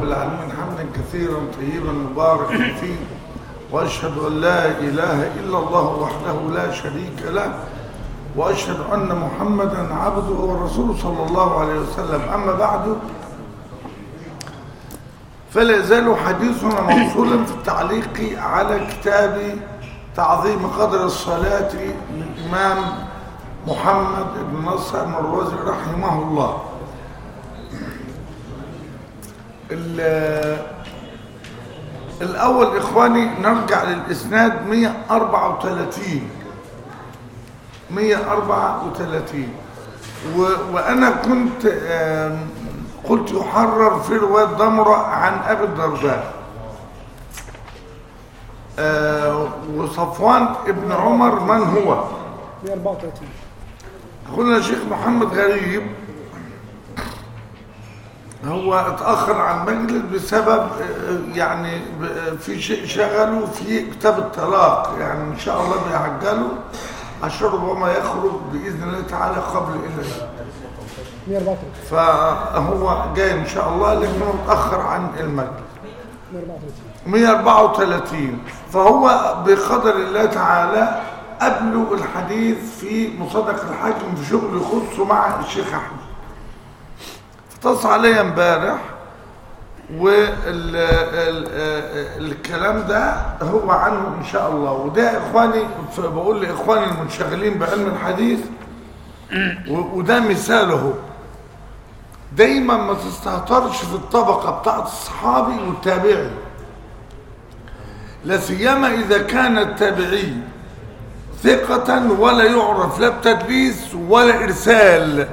العالمين حمدا كثيرا طيبا مباركا فيه وأشهد أن لا إله إلا الله وحده لا شريك له وأشهد أن محمدا عبده ورسوله صلى الله عليه وسلم أما بعد فلا يزال حديثنا موصولا في التعليق على كتاب تعظيم قدر الصلاة للإمام محمد بن نصر المروزي رحمه الله الأول إخواني نرجع للإسناد 134 134 و... وأنا كنت قلت يحرر في رواية ضمرة عن أبي الدرداء وصفوان ابن عمر من هو 134 أخونا الشيخ محمد غريب هو اتأخر عن مجلس بسبب يعني في شيء شغله في كتاب الطلاق يعني إن شاء الله بيعجله عشان ربما يخرج بإذن الله تعالى قبل إلى 134 فهو جاي إن شاء الله لكنه متأخر عن المجلس 134 134 فهو بقدر الله تعالى قبله الحديث في مصدق الحاكم في شغل يخصه مع الشيخ أحمد اتصل عليا امبارح والكلام ده هو عنه ان شاء الله وده اخواني بقول لاخواني المنشغلين بعلم الحديث وده مثاله دايما ما تستهترش في الطبقه بتاعت الصحابي والتابعي لا سيما اذا كان التابعي ثقة ولا يعرف لا بتدليس ولا ارسال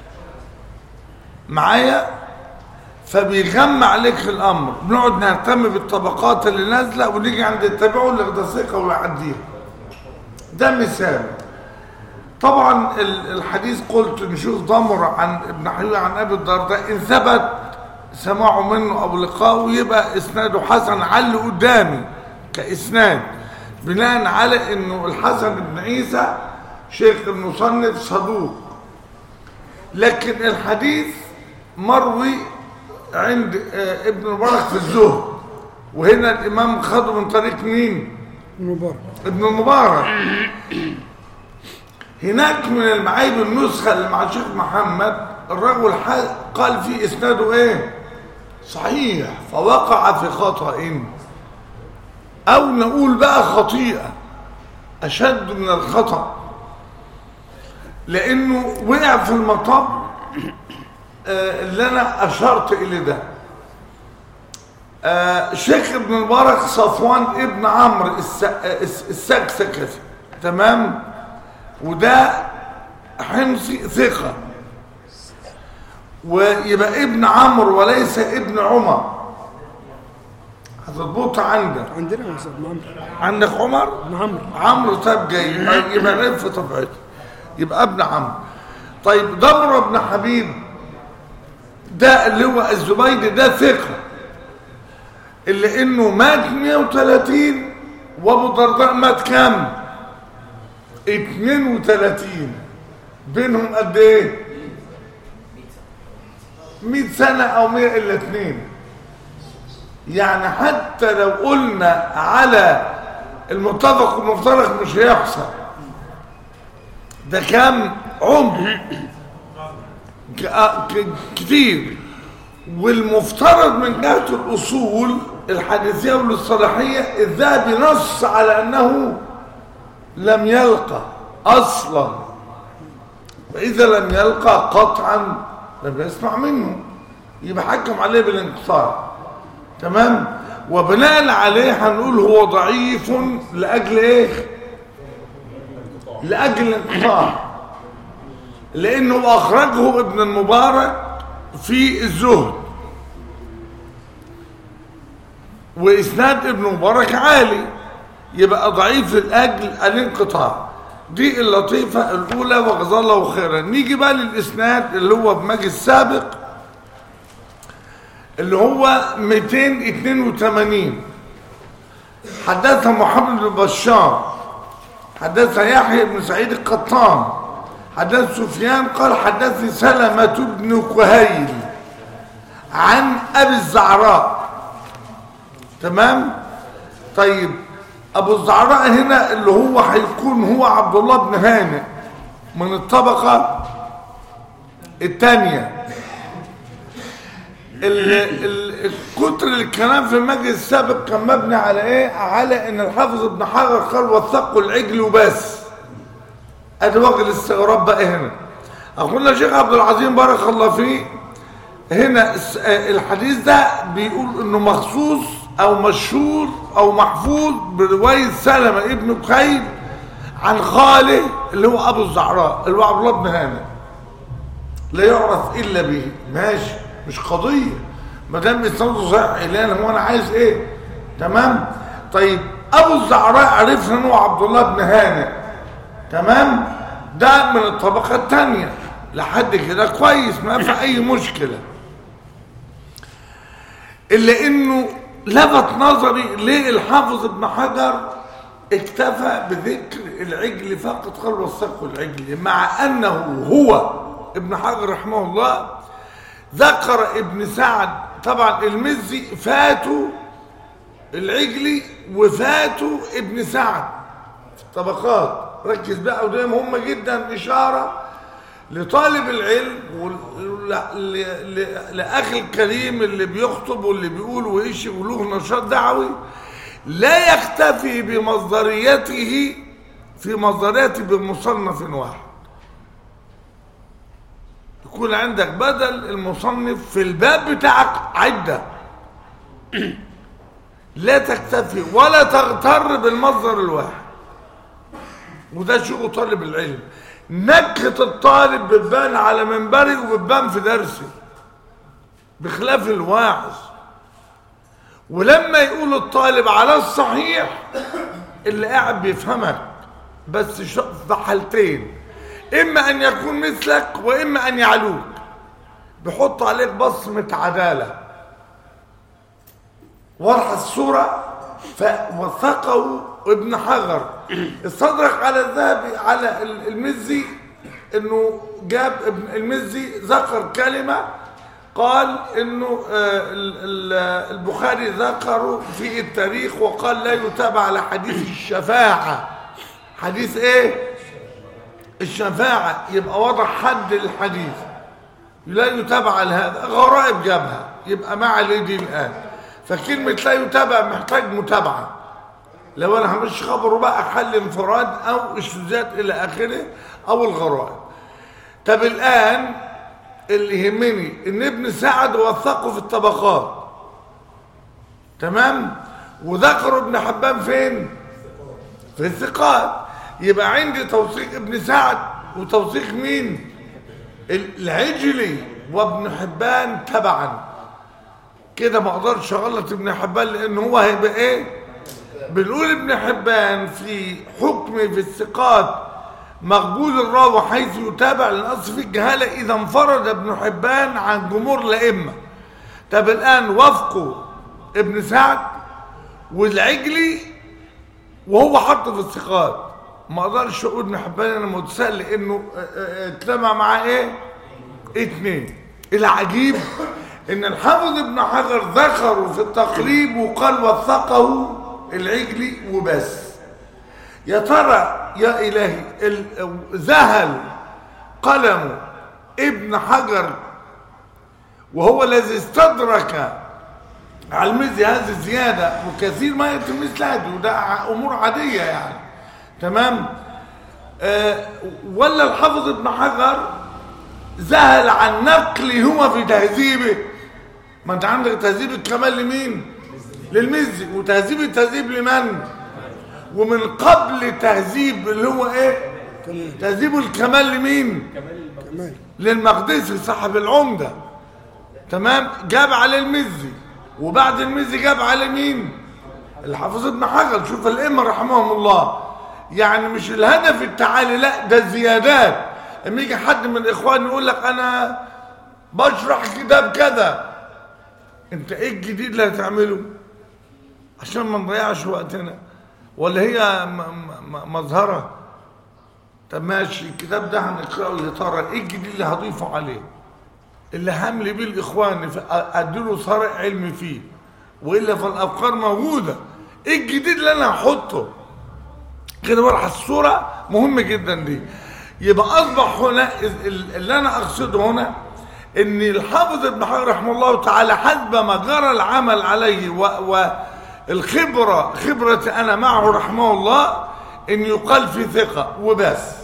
معايا فبيغمى عليك الامر بنقعد نهتم بالطبقات اللي نازله ونيجي عند التابع اللي ده ثقه ويعديها ده مثال طبعا الحديث قلت نشوف ضمر عن ابن حبيب عن ابي الدرداء ان ثبت سماعه منه او لقاءه يبقى اسناده حسن على اللي قدامي كاسناد بناء على انه الحسن بن عيسى شيخ المصنف صدوق لكن الحديث مروي عند ابن المبارك في الزهد وهنا الامام خده من طريق مين المبارك ابن المبارك هناك من المعايب النسخه اللي مع الشيخ محمد الرجل قال في اسناده ايه صحيح فوقع في خطأ او نقول بقى خطيئه اشد من الخطأ لانه وقع في المطب اللي انا اشرت الى ده شيخ ابن المبارك صفوان ابن عمرو السكسكسي تمام وده حمصي ثقة ويبقى ابن عمرو وليس ابن عمر هتضبط عندك عندنا يا استاذ عمرو عندك عمر ابن عمرو عمرو طب جاي يبقى يبقى غير في طبيعته يبقى ابن عمرو طيب ضمر ابن حبيب ده اللي هو الزبيدي ده ثقة اللي انه مات 130 وابو الدرداء مات كام 32 بينهم قد ايه 100 سنة او 100 الا 2 يعني حتى لو قلنا على المتفق والمفترق مش هيحصل ده كام عمر كتير والمفترض من جهة الأصول الحديثية والاصطلاحية الذهبي نص على أنه لم يلقى أصلا وإذا لم يلقى قطعا لم يسمع منه يبقى حكم عليه بالانقطاع تمام وبناء عليه هنقول هو ضعيف لأجل إيه لأجل الانقطاع لأنه أخرجه ابن المبارك في الزهد وإسناد ابن مبارك عالي يبقى ضعيف لأجل الانقطاع دي اللطيفة الأولى وجزاه الله خيرا نيجي بقى للإسناد اللي هو بمجلس سابق اللي هو 282 حدث محمد بن بشار حدث يحيى بن سعيد القطان حدث سفيان قال حدثني سلمة بن كهيل عن ابي الزعراء تمام طيب ابو الزعراء هنا اللي هو هيكون هو عبد الله بن هانئ من الطبقه الثانيه ال- ال- كتر الكلام في المجلس السابق كان مبني على ايه على ان الحافظ ابن حجر قال وثقوا العجل وبس ادي وجه الاستغراب بقى هنا اقول لشيخ عبد العظيم بارك الله فيه هنا الس- آه، الحديث ده بيقول انه مخصوص او مشهور او محفوظ بروايه سلمه ابن كهيل عن خاله اللي هو ابو الزعراء اللي هو عبد الله بن هانئ لا يعرف الا به ماشي مش قضيه ما دام اسناده صحيح الان هو انا عايز ايه تمام طيب ابو الزعراء عرفنا ان هو عبد الله بن هانئ تمام ده من الطبقه الثانيه لحد كده كويس ما في اي مشكله الا انه لفت نظري ليه الحافظ ابن حجر اكتفى بذكر العجل فقط قال وثقوا العجل مع انه هو ابن حجر رحمه الله ذكر ابن سعد طبعا المزي فاتوا العجلي وفاتوا ابن سعد في الطبقات ركز بقى ودي مهمه جدا اشاره لطالب العلم ولأخي الكريم اللي بيخطب واللي بيقول ويشي وله نشاط دعوي لا يكتفي بمصدريته في مصدريته بمصنف واحد يكون عندك بدل المصنف في الباب بتاعك عدة لا تكتفي ولا تغتر بالمصدر الواحد وده شغل طالب العلم نكهة الطالب بتبان على منبري وبتبان في درسي بخلاف الواعظ ولما يقول الطالب على الصحيح اللي قاعد بيفهمك بس ش- في حالتين اما ان يكون مثلك واما ان يعلوك بيحط عليك بصمة عدالة واضحة الصورة فوثقه ابن حجر استدرك على الذهبي على ال- المزي انه جاب ابن المزي ذكر كلمة قال انه آه، ال- ال- البخاري ذكره في التاريخ وقال لا يتابع على حديث الشفاعة حديث ايه الشفاعة يبقى واضح حد الحديث لا يتابع على هذا غرائب جابها يبقى ما عليه دي الآن فكلمة لا يتابع محتاج متابعة لو انا همشي خبره بقى حل انفراد او اشتزات الى اخره او الغرائب طب الان اللي يهمني ان ابن سعد وثقه في الطبقات تمام وذكروا ابن حبان فين في الثقات يبقى عندي توثيق ابن سعد وتوثيق مين العجلي وابن حبان تبعا كده ما اقدرش اغلط ابن حبان لان هو هيبقى ايه بنقول ابن حبان في حكم في الثقات مقبول الراوي حيث يتابع للاصل في الجهاله اذا انفرد ابن حبان عن جمهور الائمه طب الان وفقوا ابن سعد والعجلي وهو حطه في الثقات ما اقدرش اقول ابن حبان انا متسائل لانه اه، اه، اجتمع معاه ايه اتنين العجيب ان الحافظ ابن حجر ذكره في التقريب وقال وثقه العجلي وبس يا ترى يا الهي ال- ذهل قلم ابن حجر وهو الذي استدرك على المزي هذه الزيادة وكثير ما يتم مثل هذه وده ع- أمور عادية يعني تمام آه ولا الحافظ ابن حجر ذهل عن نقل هو في تهذيبه ما انت عندك تهذيب الكمال لمين للمزي وتهذيب التهذيب لمن ومن قبل تهذيب اللي هو ايه كمان تهذيب الكمال لمين كمان للمقدسي صاحب العمدة تمام جاب على المزي وبعد المزي جاب على مين الحافظ ابن حجر شوف الائمه رحمهم الله يعني مش الهدف التعالي لا ده الزيادات لما يجي حد من الاخوان يقول لك انا بشرح كتاب كذا انت ايه الجديد اللي هتعمله عشان ما نضيعش وقتنا ولا هي م- م- م- مظهره طب ماشي الكتاب ده هنقراه يا ترى ايه الجديد اللي هضيفه عليه اللي هملي بيه الاخوان ف- اديله صارع علمي فيه والا فالافكار موجوده ايه الجديد اللي انا هحطه كده بروح الصوره مهم جدا دي يبقى اصبح هنا ال- ال- اللي انا اقصده هنا ان الحافظ ابن حجر رحمه الله تعالى حسب ما جرى العمل عليه و- والخبره خبرتي انا معه رحمه الله ان يقال في ثقه وبس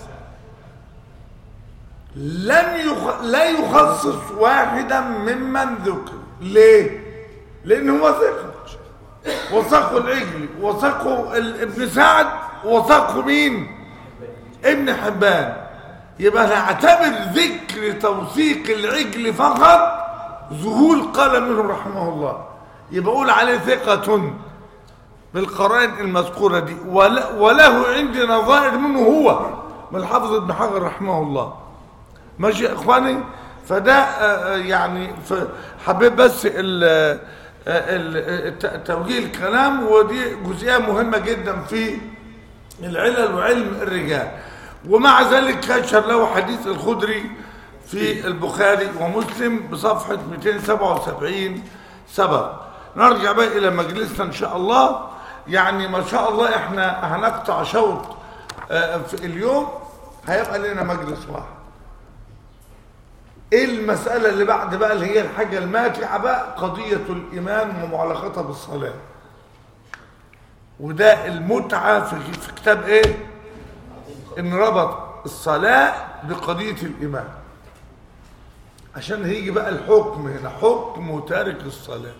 لم يخ... لا يخصص واحدا ممن ذكر ليه لان هو ثقه وثقه العجلي وثقه ال- ابن سعد وثقه مين ابن حبان يبقى نعتبر ذكر توثيق العجل فقط ذهول قال منه رحمه الله يبقى اقول عليه ثقة بالقرائن المذكورة دي ول- وله عندي نظائر منه هو من الحافظ ابن حجر رحمه الله ماشي يا اخواني فده آه، آه، يعني ف- حبيت بس ال- آه، ال- الت- توجيه الكلام ودي جزئيه مهمه جدا في العلل وعلم الرجال ومع ذلك كشر له حديث الخدري في البخاري ومسلم بصفحه 277 سبب نرجع بقى الى مجلسنا ان شاء الله يعني ما شاء الله احنا هنقطع شوط آه، في اليوم هيبقى لنا مجلس واحد ايه المسألة اللي بعد بقى اللي هي الحاجة الماتعة بقى قضية الإيمان ومعلقتها بالصلاة وده المتعة في, في كتاب ايه ان ربط الصلاة بقضية الإيمان عشان هيجي بقى الحكم هنا حكم تارك الصلاة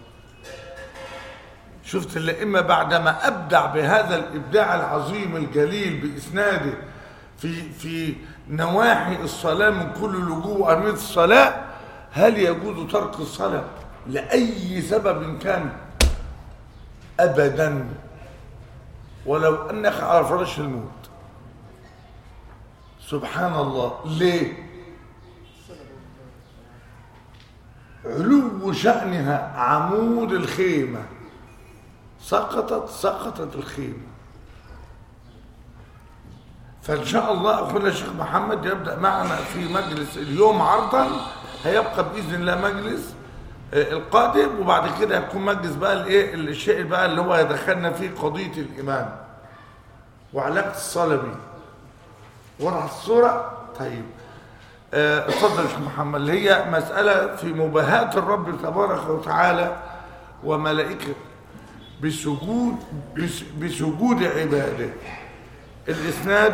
شفت الأئمة بعدما أبدع بهذا الإبداع العظيم الجليل بإسناده في في نواحي الصلاة من كل لجوء وأهمية الصلاة هل يجوز ترك الصلاة لأي سبب كان أبدا ولو أنك على فراش الموت سبحان الله ليه علو شأنها عمود الخيمة سقطت سقطت الخيمة فإن شاء الله أخونا الشيخ محمد يبدأ معنا في مجلس اليوم عرضا هيبقى بإذن الله مجلس آه، القادم وبعد كده هيكون مجلس بقى الايه الشيء بقى اللي هو يدخلنا فيه قضية الإيمان وعلاقة الصلاة بيه وضح الصورة طيب آه، اتفضل يا شيخ محمد اللي هي مسألة في مباهاة الرب تبارك وتعالى وملائكته بسجود بس- بسجود عباده الإسناد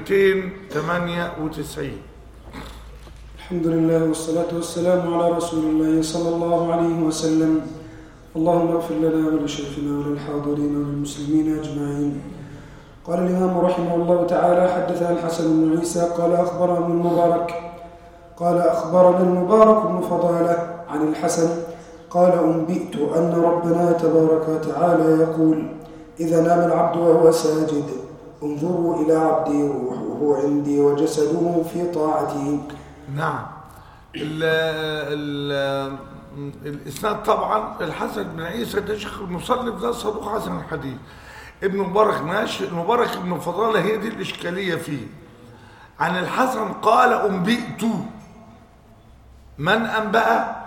298 الحمد لله والصلاة والسلام على رسول الله صلى الله عليه وسلم اللهم اغفر لنا ولشيخنا وللحاضرين وللمسلمين أجمعين قال الإمام رحمه الله تعالى حدثنا الحسن بن عيسى قال أخبرنا المبارك قال أخبرنا المبارك بن فضالة عن الحسن قال أنبئت أن ربنا تبارك وتعالى يقول إذا نام العبد وهو ساجد انظروا إلى عبدي روحه عندي وجسده في طاعتي نعم ال ال الإسناد طبعا الحسن بن عيسى ده شيخ المصنف ده صدوق حسن الحديث ابن مبارك ماشي المبارك ابن فضالة هي دي الإشكالية فيه عن الحسن قال أنبئت من أنبأ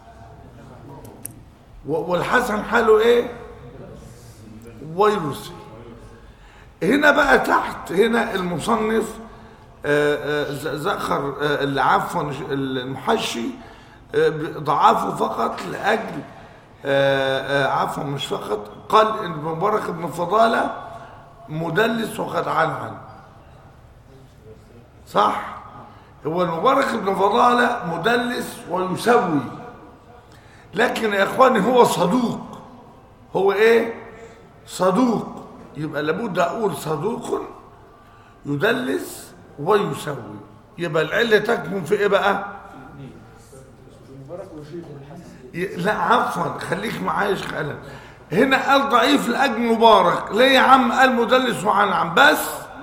و- والحسن حاله إيه ويرسل هنا بقى تحت هنا المصنف آه، آه، ز- ذكر آه، اللي عفوا المحشي آه، ضعفه فقط لأجل آه، آه، عفوا مش فقط قال ان مبارك بن فضالة مدلس وقد عنعن صح هو المبارك بن فضالة مدلس ويسوي لكن يا اخواني هو صدوق هو ايه صدوق يبقى لابد اقول صدوق يدلس ويسوي يبقى العله تكمن في ايه بقى ي- لا عفوا خليك معايا يا شيخ ألم. هنا قال ضعيف لاجل مبارك ليه يا عم قال مدلس وعنعم بس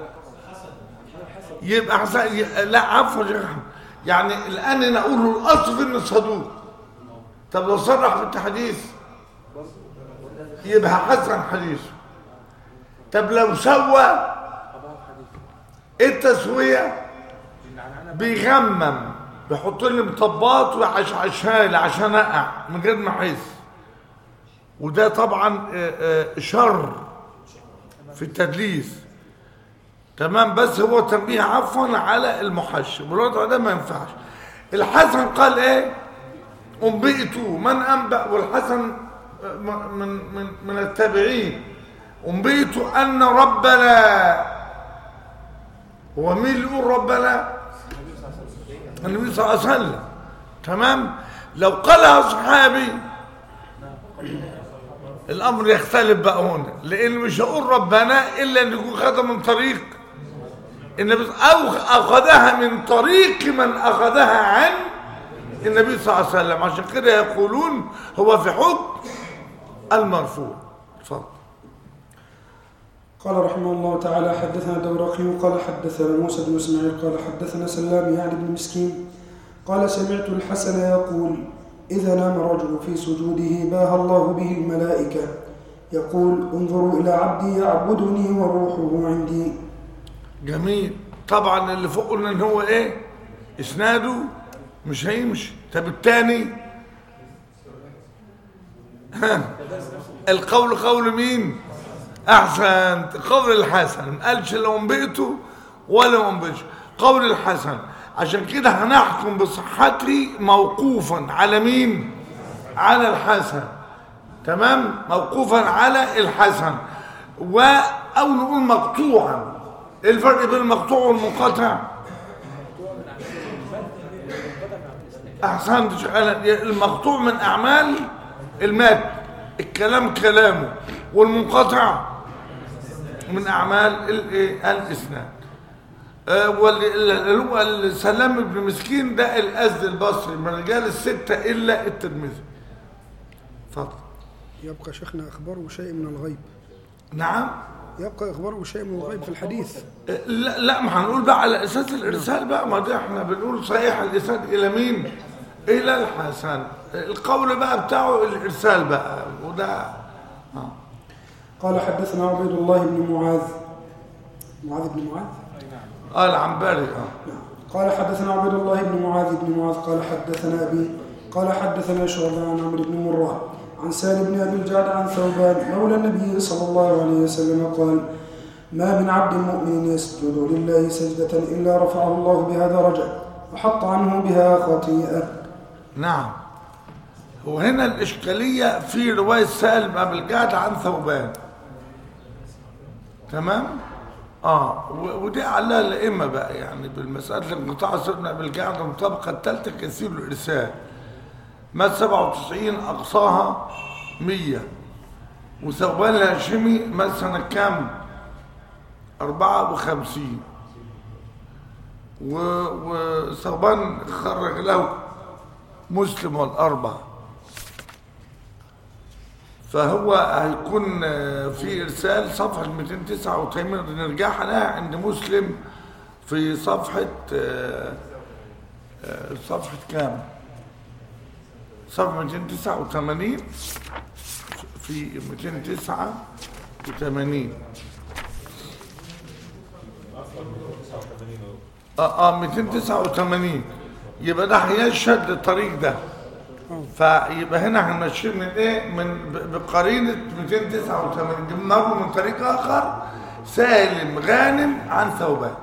يبقى حسن ي- لا عفوا يا شيخ أحمد. يعني الان انا اقول له الاصل انه صدوق طب لو صرح في التحديث يبقى حسن حديثه طب لو سوى التسوية بيغمم بيحط لي مطبات ويعشعشها لي عشان اقع من غير ما احس وده طبعا آه، آه، شر في التدليس تمام بس هو تنبيه عفوا على المحشم والوضع ده ما ينفعش الحسن قال ايه انبئت من انبأ والحسن آه، م- من من من التابعين انبئت ان ربنا هو مين اللي يقول ربنا النبي صلى الله عليه وسلم تمام لو قالها صحابي الامر يختلف بقى هنا لان مش هقول ربنا الا ان يكون خدها من طريق النبي او اخذها من طريق من اخذها عن النبي صلى الله عليه وسلم عشان كده يقولون هو في حكم المرفوع اتفضل قال رحمه الله تعالى حدثنا دورقي قال حدثنا موسى بن اسماعيل قال حدثنا سلام يعني بن مسكين قال سمعت الحسن يقول إذا نام الرجل في سجوده باهى الله به الملائكة يقول انظروا إلى عبدي يعبدني وروحه عندي جميل طبعا اللي فوق قلنا ان هو ايه اسناده مش هيمشي طب التاني ها القول قول مين احسن قول الحسن ما قالش لو انبئته ولا ما انبئش قول الحسن عشان كده هنحكم بصحته موقوفا على مين على الحسن تمام موقوفا على الحسن و او نقول مقطوعا ايه الفرق بين المقطوع والمنقطع احسنت شغاله المقطوع من اعمال المات الكلام كلامه والمنقطع من اعمال الايه الاسناد آه، واللي اللي هو السلام بن مسكين ده الازد البصري من رجال السته الا الترمذي اتفضل يبقى شيخنا أخباره شيء من الغيب نعم يبقى إخباره شيء من الغيب في الحديث لا لا ما هنقول بقى على اساس الارسال بقى ما ده احنا بنقول صحيح الاسناد الى مين الى الحسن القول بقى بتاعه الارسال بقى وده آه. قال حدثنا عبيد الله بن معاذ معاذ بن معاذ اه العنبري اه قال حدثنا عبد الله بن معاذ بن معاذ قال حدثنا أبي قال حدثنا شعبة عن عمرو بن مرة عن سالم بن أبي الجعد عن ثوبان مولى النبي صلى الله عليه وسلم قال ما من عبد مؤمن يسجد لله سجدة إلا رفعه الله بها درجة وحط عنه بها خطيئة نعم وهنا الإشكالية في رواية سالم أبي الجعد عن ثوبان تمام؟ اه و- ودي على الأئمة بقى يعني بالمسألة انقطاع سيدنا أبي الجعد من الطبقة الثالثة كثير الإرسال مات 97 أقصاها 100 وثوبان الهاشمي مات سنة كام؟ 54 و- وثوبان خرج له مسلم والأربعة فهو هيكون آه، في إرسال صفحة 289 نرجعها لها عند مسلم في صفحة آه، آه، صفحة كام؟ صفحة 289 في 289 اه اه 289 يبقى ده هيشهد للطريق ده فيبقى هنا هنمشيه من ايه من ب- بقرينه 289 جبناه من طريق اخر سالم غانم عن ثوبان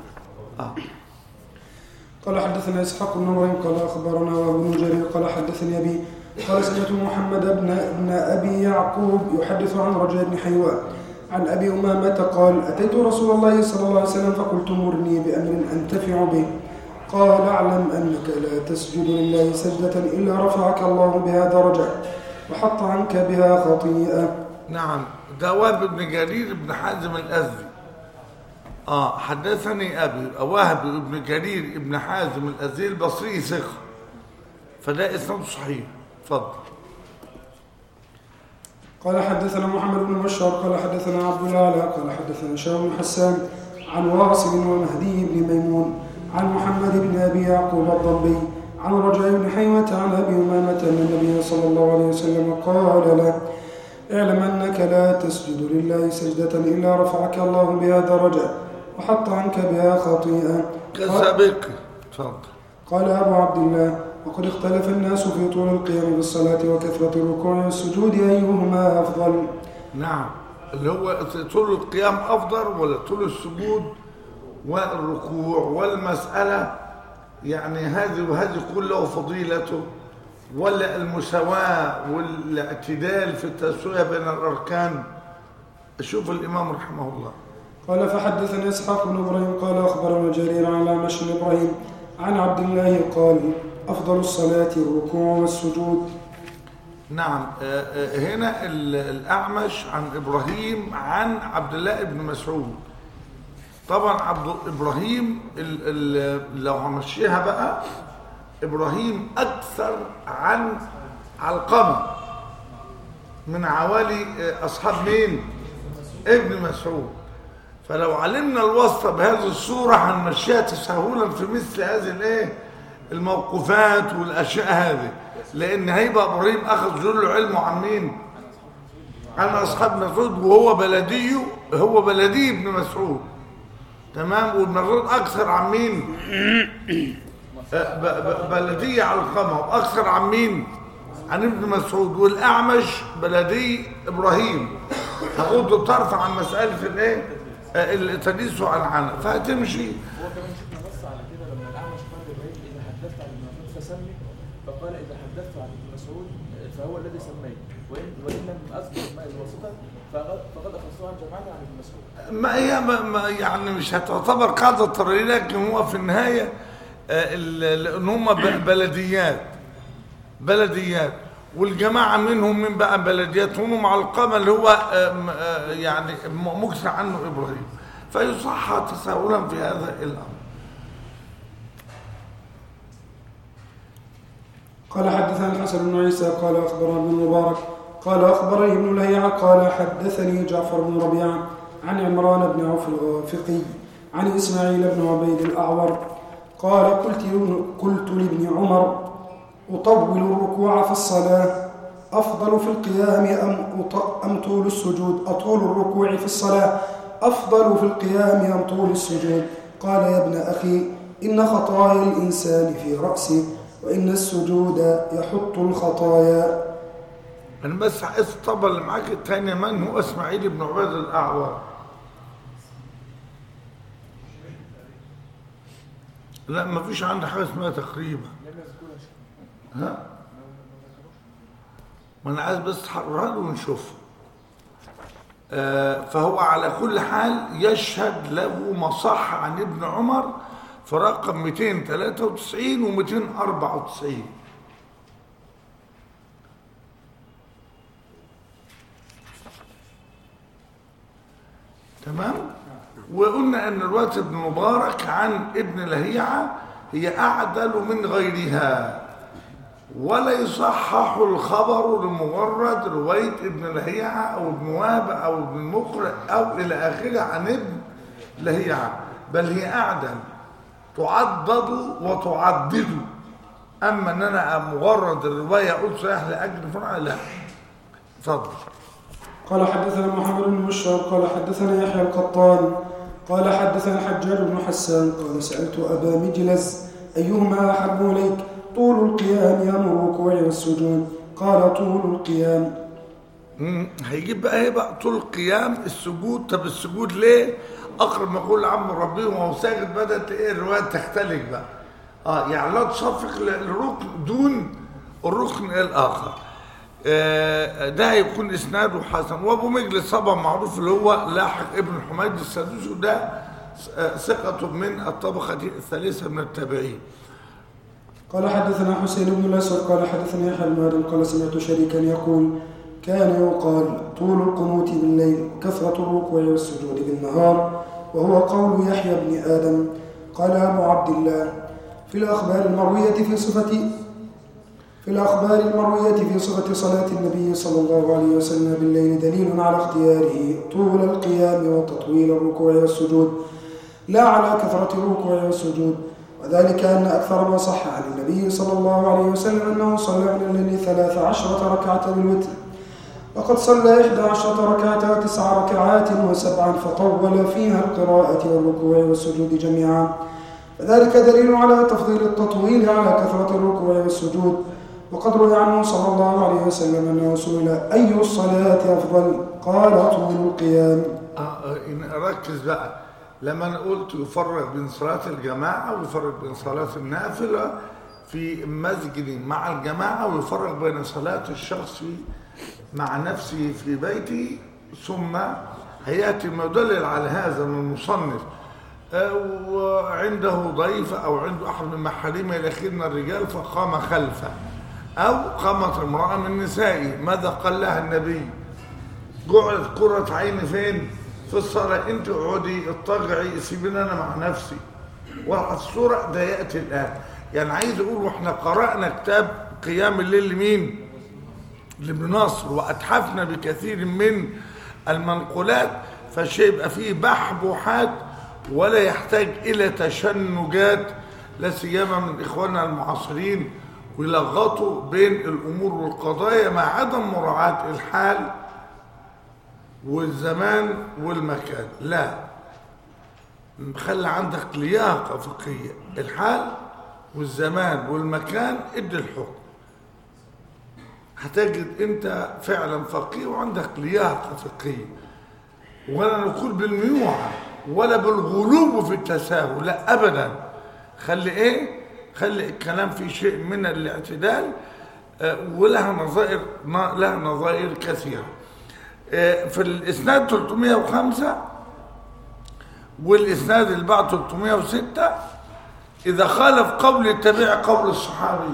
قال حدثنا اسحاق بن ابراهيم قال اخبرنا وابو بن جرير قال حدثني ابي قال سمعت محمد بن ابن ابي يعقوب يحدث عن رجاء بن حيوان عن ابي امامه قال اتيت رسول الله صلى الله عليه وسلم فقلت مرني بامر انتفع به قال اعلم انك لا تسجد لله سجده الا رفعك الله بها درجه وحط عنك بها خطيئه نعم ده وهب بن جرير بن حازم الازدي اه حدثني ابي وهب بن جرير بن حازم الازدي البصري ثقه فده اسناد صحيح اتفضل قال حدثنا محمد بن بشار قال حدثنا عبد الاعلى قال حدثنا شاو بن حسان عن واصل ومهدي بن ميمون عن محمد بن ابي يعقوب الضبي عن رجاء بن حيوة عن ابي امامه ان النبي صلى الله عليه وسلم قال له اعلم انك لا تسجد لله سجدة الا رفعك الله بها درجة وحط عنك بها خطيئة قال- كسابق اتفضل قال أبو عبد الله وقد اختلف الناس في طول القيام بالصلاة وكثرة الركوع والسجود أيهما أفضل نعم اللي هو طول القيام أفضل ولا طول السجود والركوع والمسألة يعني هذه وهذه كله فضيلته ولا المساواة والاعتدال في التسوية بين الأركان شوف الإمام رحمه الله قال فحدثنا إسحاق بن إبراهيم قال أخبرنا جرير عن الأعمش بن إبراهيم عن عبد الله قال أفضل الصلاة الركوع والسجود نعم آه، آه، هنا ال- الأعمش عن إبراهيم عن عبد الله بن مسعود طبعا عبد إبراهيم ال ال لو همشيها بقى إبراهيم أكثر عن علقمة من عوالي آه، أصحاب مين؟ ابن مسعود فلو علمنا الواسطة بهذه الصورة هنمشيها تسهلا في مثل هذه الايه الموقوفات والاشياء هذه لان هيبقى ابراهيم اخذ جل علمه عن مين عن اصحاب مسعود وهو بلديه هو بلدي ابن مسعود تمام وابن مسعود اكثر عن مين آه، ب- ب- بلدي علقمه واكثر عن مين عن ابن مسعود والاعمش بلدي ابراهيم هاخد الطرف عن مساله الايه آه، التدليس عن عنه فهتمشي هو كمان شفنا نص على كده لما الاعمش قال لابراهيم اذا حدثت عن ابن مسعود فسمي فقال اذا حدثت عن ابن مسعود فهو الذي سميت وان وان لم اذكر ما الواسطه فقد فقد اخذته عن جماعه عن ابن مسعود ما هي ما ما يعني مش هتعتبر قاعدة اضطرارية لكن هو في النهاية آه، ال- لأن هم ب- بلديات بلديات والجماعة منهم من بقى بلديات هم علقمة اللي هو آه، م- آه، يعني م- مكثر عنه إبراهيم فيصح تساهلا في هذا الأمر قال حدثنا الحسن بن عيسى قال أخبرنا ابن المبارك قال أخبرني ابن لهيعة قال حدثني جعفر بن ربيعة عن عمران بن عوف الغافقي عن إسماعيل بن عبيد الأعور قال قلت لابن- قلت لابن عمر أطول الركوع في الصلاة أفضل في القيام أم, أط- أم طول السجود أطول الركوع في الصلاة أفضل في القيام أم طول السجود قال يا ابن أخي إن خطايا الإنسان في رأسه وإن السجود يحط الخطايا أنا بس عايز الطبق اللي معاك التاني من هو إسماعيل بن عبيد الأعور لا ما فيش عندي حاجة اسمها تقريبا لم يذكرها شيء ها ما انا عايز بس تحررها له ونشوف آه فهو على كل حال يشهد له مصح عن ابن عمر في رقم 293 و 294 تمام وقلنا ان روايه ابن مبارك عن ابن لهيعه هي اعدل من غيرها ولا يصحح الخبر لمجرد روايه ابن لهيعه او ابن وهب او ابن مقرئ او الى اخره عن ابن لهيعه بل هي اعدل تعضد وتعدد اما ان انا مجرد الروايه اقول صحيح لاجل فرع لا اتفضل قال حدثنا محمد بن بشار قال حدثنا يحيى القطان قال حدثنا الحجاج بن حسان قال سألت أبا مجلس أيهما أحب إليك طول القيام أم الركوع والسجود قال طول القيام مم. هيجيب بقى ايه بقى طول القيام السجود طب السجود ليه اقرب ما يقول عم ربي وهو ساجد بدات ايه الروايه تختلف بقى اه يعني لا تصفق للركن دون الركن الاخر آه ده هيكون اسناده حسن وابو مجلس طبعا معروف اللي هو لاحق ابن حميد السدوسي وده آه، ثقة من الطبقة الثالثة من التابعين قال حدثنا حسين بن الأسود قال حدثنا يحيى بن آدم قال سمعت شريكا يقول كان يقال طول القنوت بالليل وكثرة الركوع والسجود بالنهار وهو قول يحيى بن آدم قال أبو عبد الله في الأخبار المروية في صفة في الأخبار المروية في صفة صلاة النبي صلى الله عليه وسلم بالليل دليل على اختياره طول القيام وتطويل الركوع والسجود لا على كثرة الركوع والسجود وذلك أن أكثر ما صح عن النبي صلى الله عليه وسلم أنه صلى من الليل ثلاث عشرة ركعة بالوتر وقد صلى إحدى عشرة ركعة وتسع ركعات وسبعا فطول فيها القراءة والركوع والسجود جميعا فذلك دليل على تفضيل التطويل على كثرة الركوع والسجود وقد روي عنه صلى الله عليه وسلم أنه سئل أي الصلاة أفضل قال طول القيام آه، آه، ركز بقى لما انا قلت يفرق بين صلاة الجماعة ويفرق بين صلاة النافلة في مسجد مع الجماعة ويفرق بين صلاة الشخص مع نفسه في بيته ثم هيأتي ما يدلل على هذا من المصنف آه، وعنده ضيف أو عنده أحد من محارمه الأخير من الرجال فقام خلفه أو قامت امرأة من نسائه ماذا قال لها النبي جعلت قرة عيني فين في الصلاة انت اقعدي اضطجعي سيبيني انا مع نفسي والصورة ده يأتي الآن يعني عايز اقول واحنا قرأنا كتاب قيام الليل لمين لابن نصر واتحفنا بكثير من المنقولات فالشيء يبقى فيه بحبوحات ولا يحتاج الى تشنجات لا سيما من اخواننا المعاصرين ويلغطوا بين الامور والقضايا مع عدم مراعاه الحال والزمان والمكان لا خلي عندك لياقة فقهية الحال والزمان والمكان ادي الحكم هتجد انت فعلا فقيه وعندك لياقة فقهية ولا نقول بالميوعة ولا بالغلو في التساهل لا ابدا خلي ايه خلي الكلام في شيء من الاعتدال آه، ولها نظائر لها نظائر كثيره في الاسناد 305 والاسناد اللي بعد 306 اذا خالف قول التابع قول الصحابي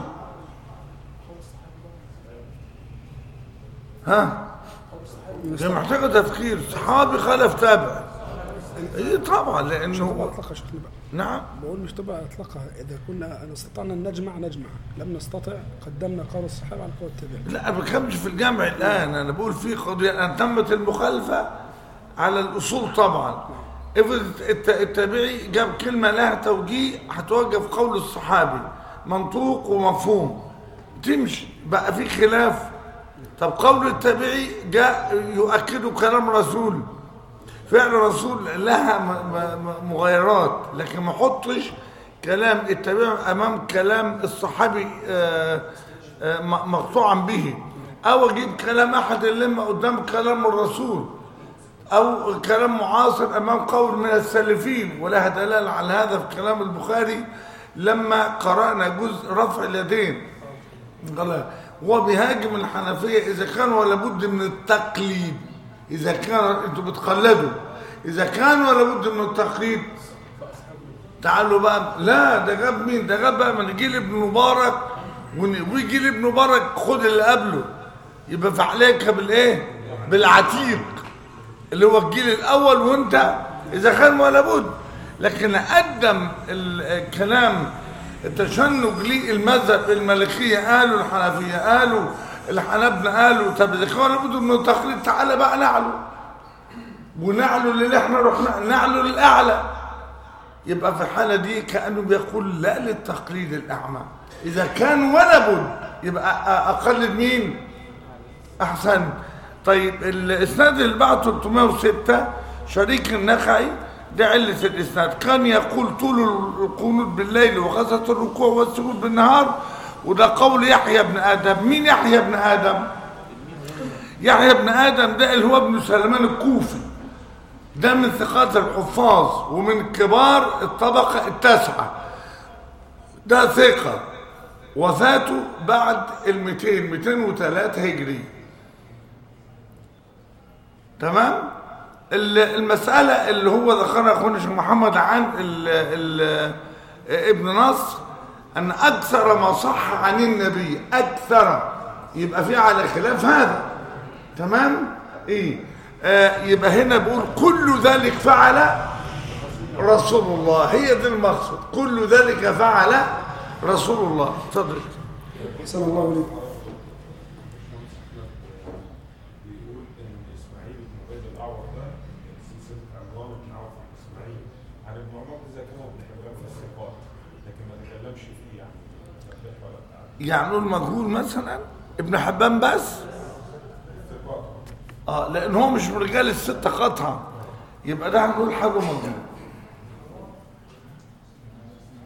ها دي محتاجه تفكير صحابي خالف تابع ايه طبعا لانه اطلقها شيخنا بقى نعم بقول مش تبقى اطلقها اذا كنا ان استطعنا ان نجمع نجمع لم نستطع قدمنا قول الصحابه على قول التابعين لا انا ما بتكلمش في الجمع الان انا بقول في قضيه ان تمت المخالفه على الاصول طبعا افرض الت- التابعي جاب كلمه لها توجيه هتوجه في قول الصحابي منطوق ومفهوم تمشي بقى في خلاف طب قول التابعي جاء يؤكد كلام رسول فعل الرسول لها م- م- م- مغايرات لكن ما احطش كلام التابعي امام كلام الصحابي آه، آه، م- مقطوعا به او اجيب كلام احد الائمه قدام كلام الرسول او كلام معاصر امام قول من السلفين ولها دلاله على هذا في كلام البخاري لما قرانا جزء رفع اليدين قال هو بيهاجم الحنفيه اذا كان ولا بد من التقليد اذا كان انتوا بتقلدوا اذا كان ولا بد من التقليد تعالوا بقى لا ده جاب مين ده جاب بقى من جيل ابن مبارك ون- ويجي ابن مبارك خد اللي قبله يبقى فعليك بالايه بالعتيق اللي هو الجيل الاول وانت اذا كان ولا بد لكن قدم ال- الكلام التشنج للمذهب المالكيه قالوا الحنفيه قالوا الحنابلة قالوا طب اذا كان ولا بد من التقليد تعالى بقى نعلو ونعلو اللي احنا رحنا نعلو للاعلى يبقى في الحالة دي كأنه بيقول لا للتقليد الأعمى إذا كان ولا بد يبقى أ- أقلد مين أحسن طيب الإسناد اللي بعد 306 شريك النخعي ده علة الإسناد كان يقول طول القنوت بالليل وغزة الركوع والسجود بالنهار وده قول يحيى بن آدم مين يحيى بن آدم يحيى بن آدم ده اللي هو ابن سلمان الكوفي ده من ثقات الحفاظ ومن كبار الطبقة التاسعة ده ثقة وفاته بعد ال 200 203 هجري تمام ال- المسألة اللي هو ذكرها أخونا الشيخ محمد عن ال ال ابن نصر أن أكثر ما صح عن النبي أكثر يبقى في على خلاف هذا تمام ايه آه يبقى هنا بقول كل ذلك فعل رسول الله هي دي المقصد كل ذلك فعل رسول الله اتفضل أحسن الله إليكم بيقول ان اسماعيل بن عبيد الاعور ده سلسله عمران بن عوف عن اسماعيل عن ابن عمر ذكره ابن حبان في الثقات لكن ما تكلمش فيه يعني تصحيح ولا بتاع يعني نقول مجهول مثلا ابن حبان بس الثقات اه لان هو مش من رجال الستة قطعا يبقى ده هنقول حاجه مجهول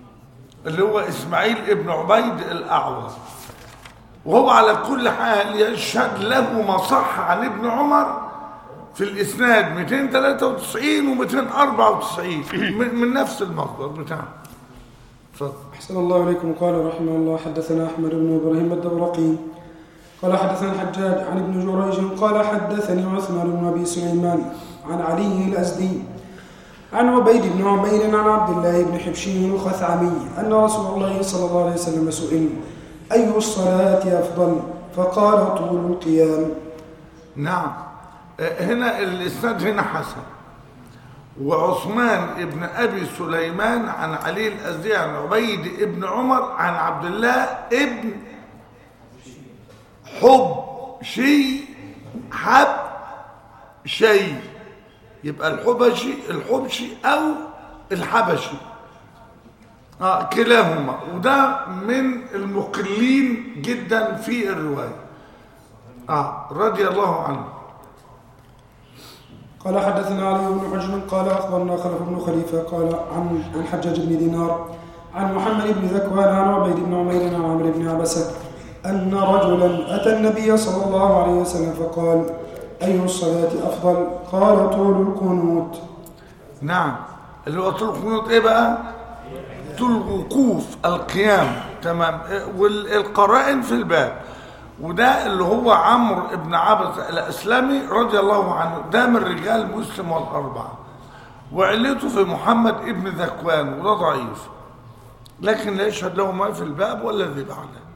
اللي هو اسماعيل ابن عبيد الاعور وهو على كل حال يشهد له ما صح عن ابن عمر في الاسناد 293 و 294 من من نفس المصدر بتاعه اتفضل أحسن الله إليكم قال رحمه الله حدثنا أحمد بن إبراهيم الدورقي قال حدثنا الحجاج عن ابن جريج قال حدثني عثمان بن أبي سليمان عن علي الأزدي عن عبيد بن عمير عن عبد الله بن حبشي الخثعمي أن رسول الله صلى الله عليه وسلم سئل أي الصلاة أفضل فقال طول القيام نعم آه، هنا الاسناد هنا حسن وعثمان ابن ابي سليمان عن علي الازدي عن عبيد ابن عمر عن عبد الله ابن حب شي حب شي يبقى الحبشي الحبشي او الحبشي اه كلاهما وده من المقلين جدا في الروايه اه رضي الله عنه قال حدثنا علي بن حجر قال اخبرنا خلف بن خليفه قال عن عن حجاج بن دينار عن محمد بن ذكوان عن عبيد بن عمير عن عمرو بن عبسه ان رجلا اتى النبي صلى الله عليه وسلم فقال اي الصلاه افضل قال طول القنوت نعم اللي هو طول القنوت ايه بقى طول وقوف القيام تمام والقرائن في الباب وده اللي هو عمرو بن عبس الاسلمي رضي الله عنه ده من رجال مسلم والاربعه وعلته في محمد ابن ذكوان وده ضعيف لكن لا يشهد له ما في الباب ولا الذي بعده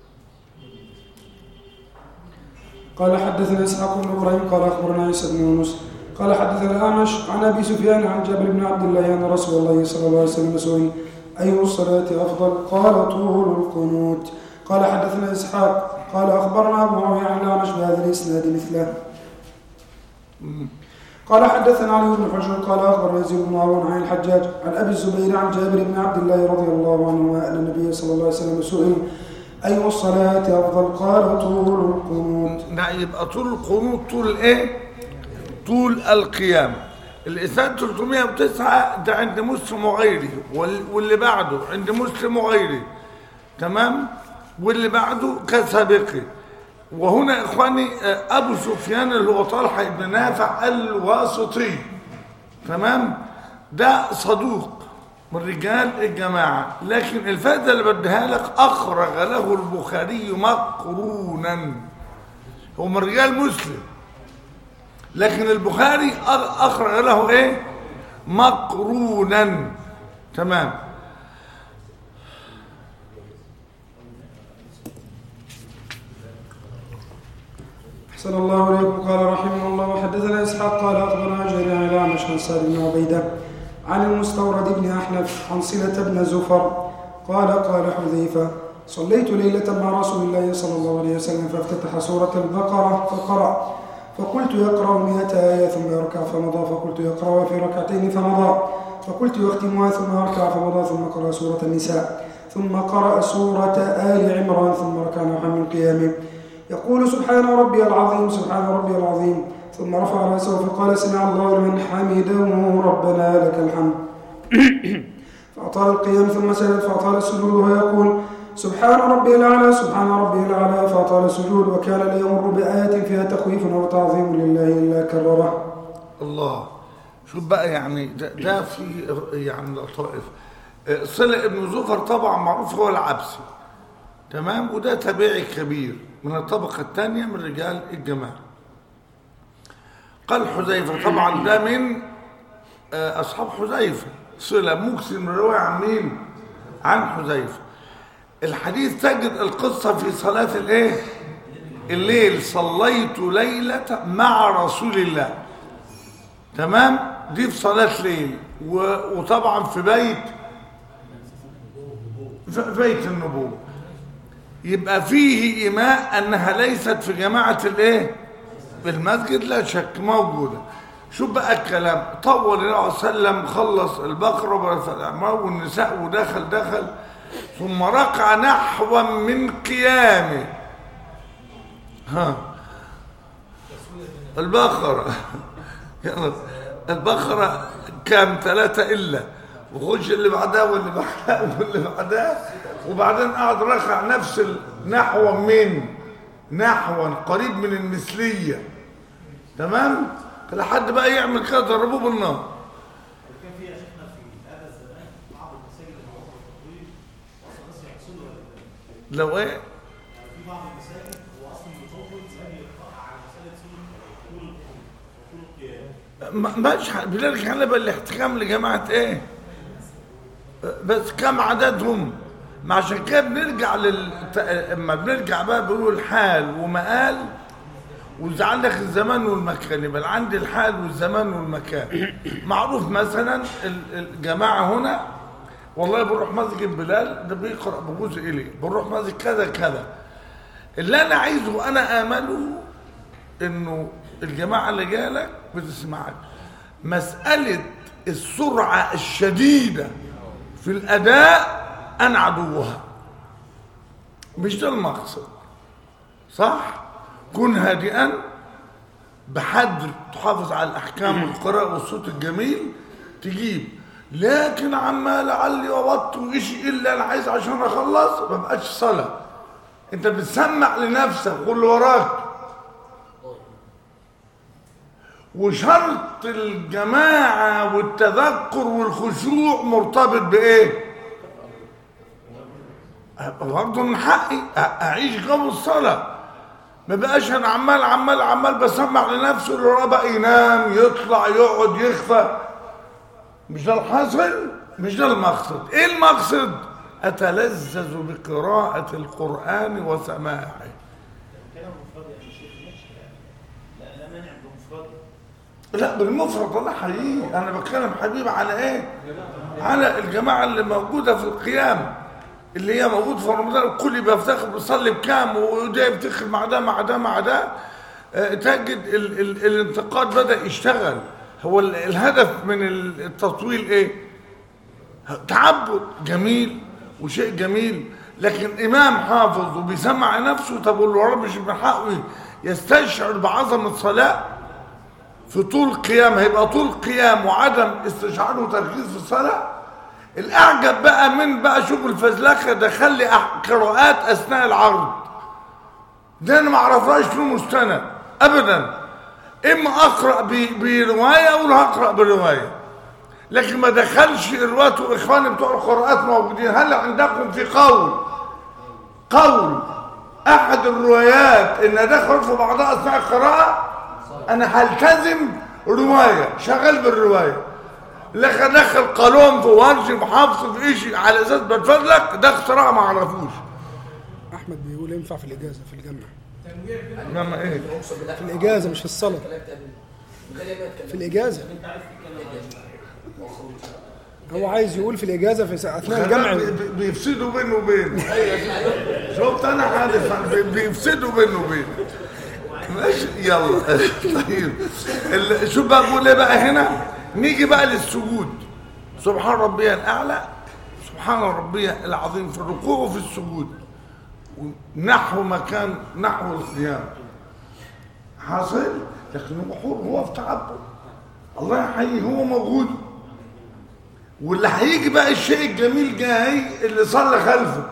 قال حدثنا اسحاق بن ابراهيم قال اخبرنا عيسى بن يونس قال حدثنا الاعمش عن ابي سفيان عن جابر بن عبد الله ان رسول الله صلى الله عليه وسلم سئل اي الصلاه افضل قال طول القنوت قال حدثنا اسحاق قال اخبرنا ابو معاويه عن الاعمش بهذا الاسناد مثله قال حدثنا علي بن حجر قال اخبرنا يزيد بن هارون عن الحجاج عن ابي الزبير عن جابر بن عبد الله رضي الله عنهما ان النبي صلى الله عليه وسلم سئل اي الصلاه افضل قال طول القنوت نعم يبقى طول القنوت طول ايه طول القيام الإسناد 309 ده عند مسلم وغيره وال- واللي بعده عند مسلم وغيره تمام واللي بعده كسابقه وهنا يا إخواني آه، أبو سفيان اللي هو طلحة بن نافع الواسطي تمام ده صدوق من رجال الجماعة لكن الفائدة اللي بديها لك أخرج له البخاري مقرونا هو من رجال مسلم لكن البخاري أخ- أخرج له إيه مقرونا تمام أحسن الله إليكم قال رحمه الله وحدثنا إسحاق قال أخبرنا جرير عن الأعمش عن سعد بن عبيدة عن المستورد بن أحنف عن صلة بن زفر قال قال حذيفة صليت ليلة مع رسول الله صلى الله عليه وسلم فافتتح سورة البقرة فقرأ فقلت يقرأ مئة آية ثم يركع فمضى فقلت يقرأ في ركعتين فمضى فقلت يختمها ثم يركع فمضى ثم قرأ سورة النساء ثم قرأ سورة آل عمران ثم ركع نوحا من قيامه يقول سبحان ربي العظيم سبحان ربي العظيم ثم رفع رأسه فقال سمع الله لمن حمده ربنا لك الحمد فأطال القيام ثم سجد فأطال السجود ويقول سبحان ربي الأعلى سبحان ربي الأعلى فأطال السجود وكان لا يمر بآية فيها تخويف أو تعظيم لله إلا كرره الله شوف بقى يعني ده, ده في يعني لطائف آه، صلة ابن زفر طبعا معروف هو العبسي تمام وده تابعي كبير من الطبقة الثانية من رجال الجماعة قال حذيفة طبعا ده من آه، أصحاب حذيفة صلة مكسر من الرواية عن مين؟ عن حذيفة الحديث تجد القصة في صلاة الايه؟ الليل صليت ليلة مع رسول الله تمام دي في صلاة ليل و- وطبعا في بيت في بيت النبوة يبقى فيه إيماء أنها ليست في جماعة الإيه؟ في المسجد لا شك موجودة شوف بقى الكلام طول النبي عليه وسلم خلص البقرة ورث الأعمار والنساء ودخل دخل ثم ركع نحوا من قيامه ها البقرة يلا البقرة كام ثلاثة إلا وخش اللي بعدها واللي بعدها واللي بعدها وبعدين قعد رفع نفس ال- نحو من نحوا قريب من المثليه تمام لحد بقى يعمل كده ضربوه بالنار كان في يا شيخنا في هذا الزمان بعض المساجد اللي هو التطوير اصلا الناس يحصلوا ولا لا؟ لو ايه يعني في بعض المساجد هو اصلا بيطول زي يقطع على مساله طول طول طول القيام ما- مش ح- بنرجع نبقى الاحتكام لجماعة ايه بس كم عددهم ما عشان كده بنرجع لل ت- اما بنرجع بقى بنقول الحال ومقال وإذا عندك الزمان والمكان يبقى عندي الحال والزمان والمكان معروف مثلا ال- الجماعة هنا والله بنروح مسجد بلال ده بيقرأ بجزء إليه بنروح مسجد كذا كذا اللي أنا عايزه أنا آمله انه الجماعه اللي جالك بتسمعك مساله السرعه الشديده في الاداء انا عدوها مش ده المقصد صح كن هادئا بحد تحافظ على الاحكام والقراءه والصوت الجميل تجيب لكن عمال اعلي وابط وإشي الا انا عايز عشان اخلص ما بقاش صلاه انت بتسمع لنفسك واللي وراك وشرط الجماعة والتذكر والخشوع مرتبط بإيه؟ برضه من حقي أ- أعيش جو الصلاة ما بقاش أنا عمال عمال عمال بسمع لنفسي اللي وراه بقى ينام يطلع يقعد يخفى مش ده الحاصل؟ مش ده المقصد إيه المقصد؟ أتلذذ بقراءة القرآن وسماعه كلام مفرد يا شيخ ماشي يعني لا لا مانع بمفرد لا بالمفرد الله حقيقي انا بتكلم حبيبي على ايه على الجماعه اللي موجوده في القيام اللي هي موجود في رمضان الكل بيفتخر بيصلي بكام وده يفتخر مع ده مع ده مع ده آه، تجد ال ال الانتقاد بدا يشتغل هو ال الهدف من التطويل ايه تعبد جميل وشيء جميل لكن امام حافظ وبيسمع نفسه طب واللي وراه مش من حقه يستشعر بعظمه صلاه في طول قيام هيبقى طول قيام وعدم استشعار وتركيز في الصلاة الأعجب بقى من بقى شغل فزلكة ده خلي أح- قراءات أثناء العرض ده أنا ما أعرفهاش له مستند أبدا إما أقرأ ب- برواية أو هقرأ برواية لكن ما دخلش الرواة وإخواني بتوع القراءات موجودين هل عندكم في قول قول أحد الروايات إن دخلت في بعضها أثناء القراءة انا هلتزم روايه شغال بالروايه لكن دخل قانون في ورش محافظ في شيء على اساس بتفضلك ده اختراع ما اعرفوش احمد بيقول ينفع في الاجازه في الجامعه انما ايه في الاجازه مش في الصلاه في الاجازه هو عايز يقول في الاجازه في ساعة- اثناء الجمع بي- بي- بيفسدوا بينه وبينه شفت انا عارف بي- بيفسدوا بينه وبينه ماشي يلا طيب ال- شوف بقى بقول ايه بقى هنا نيجي بقى للسجود سبحان ربي الاعلى سبحان ربي العظيم في الركوع وفي السجود نحو مكان نحو القيام حاصل لكن هو حر هو في تعبد الله يحييه هو موجود واللي هيجي بقى الشيء الجميل جاي اللي صلى خلفه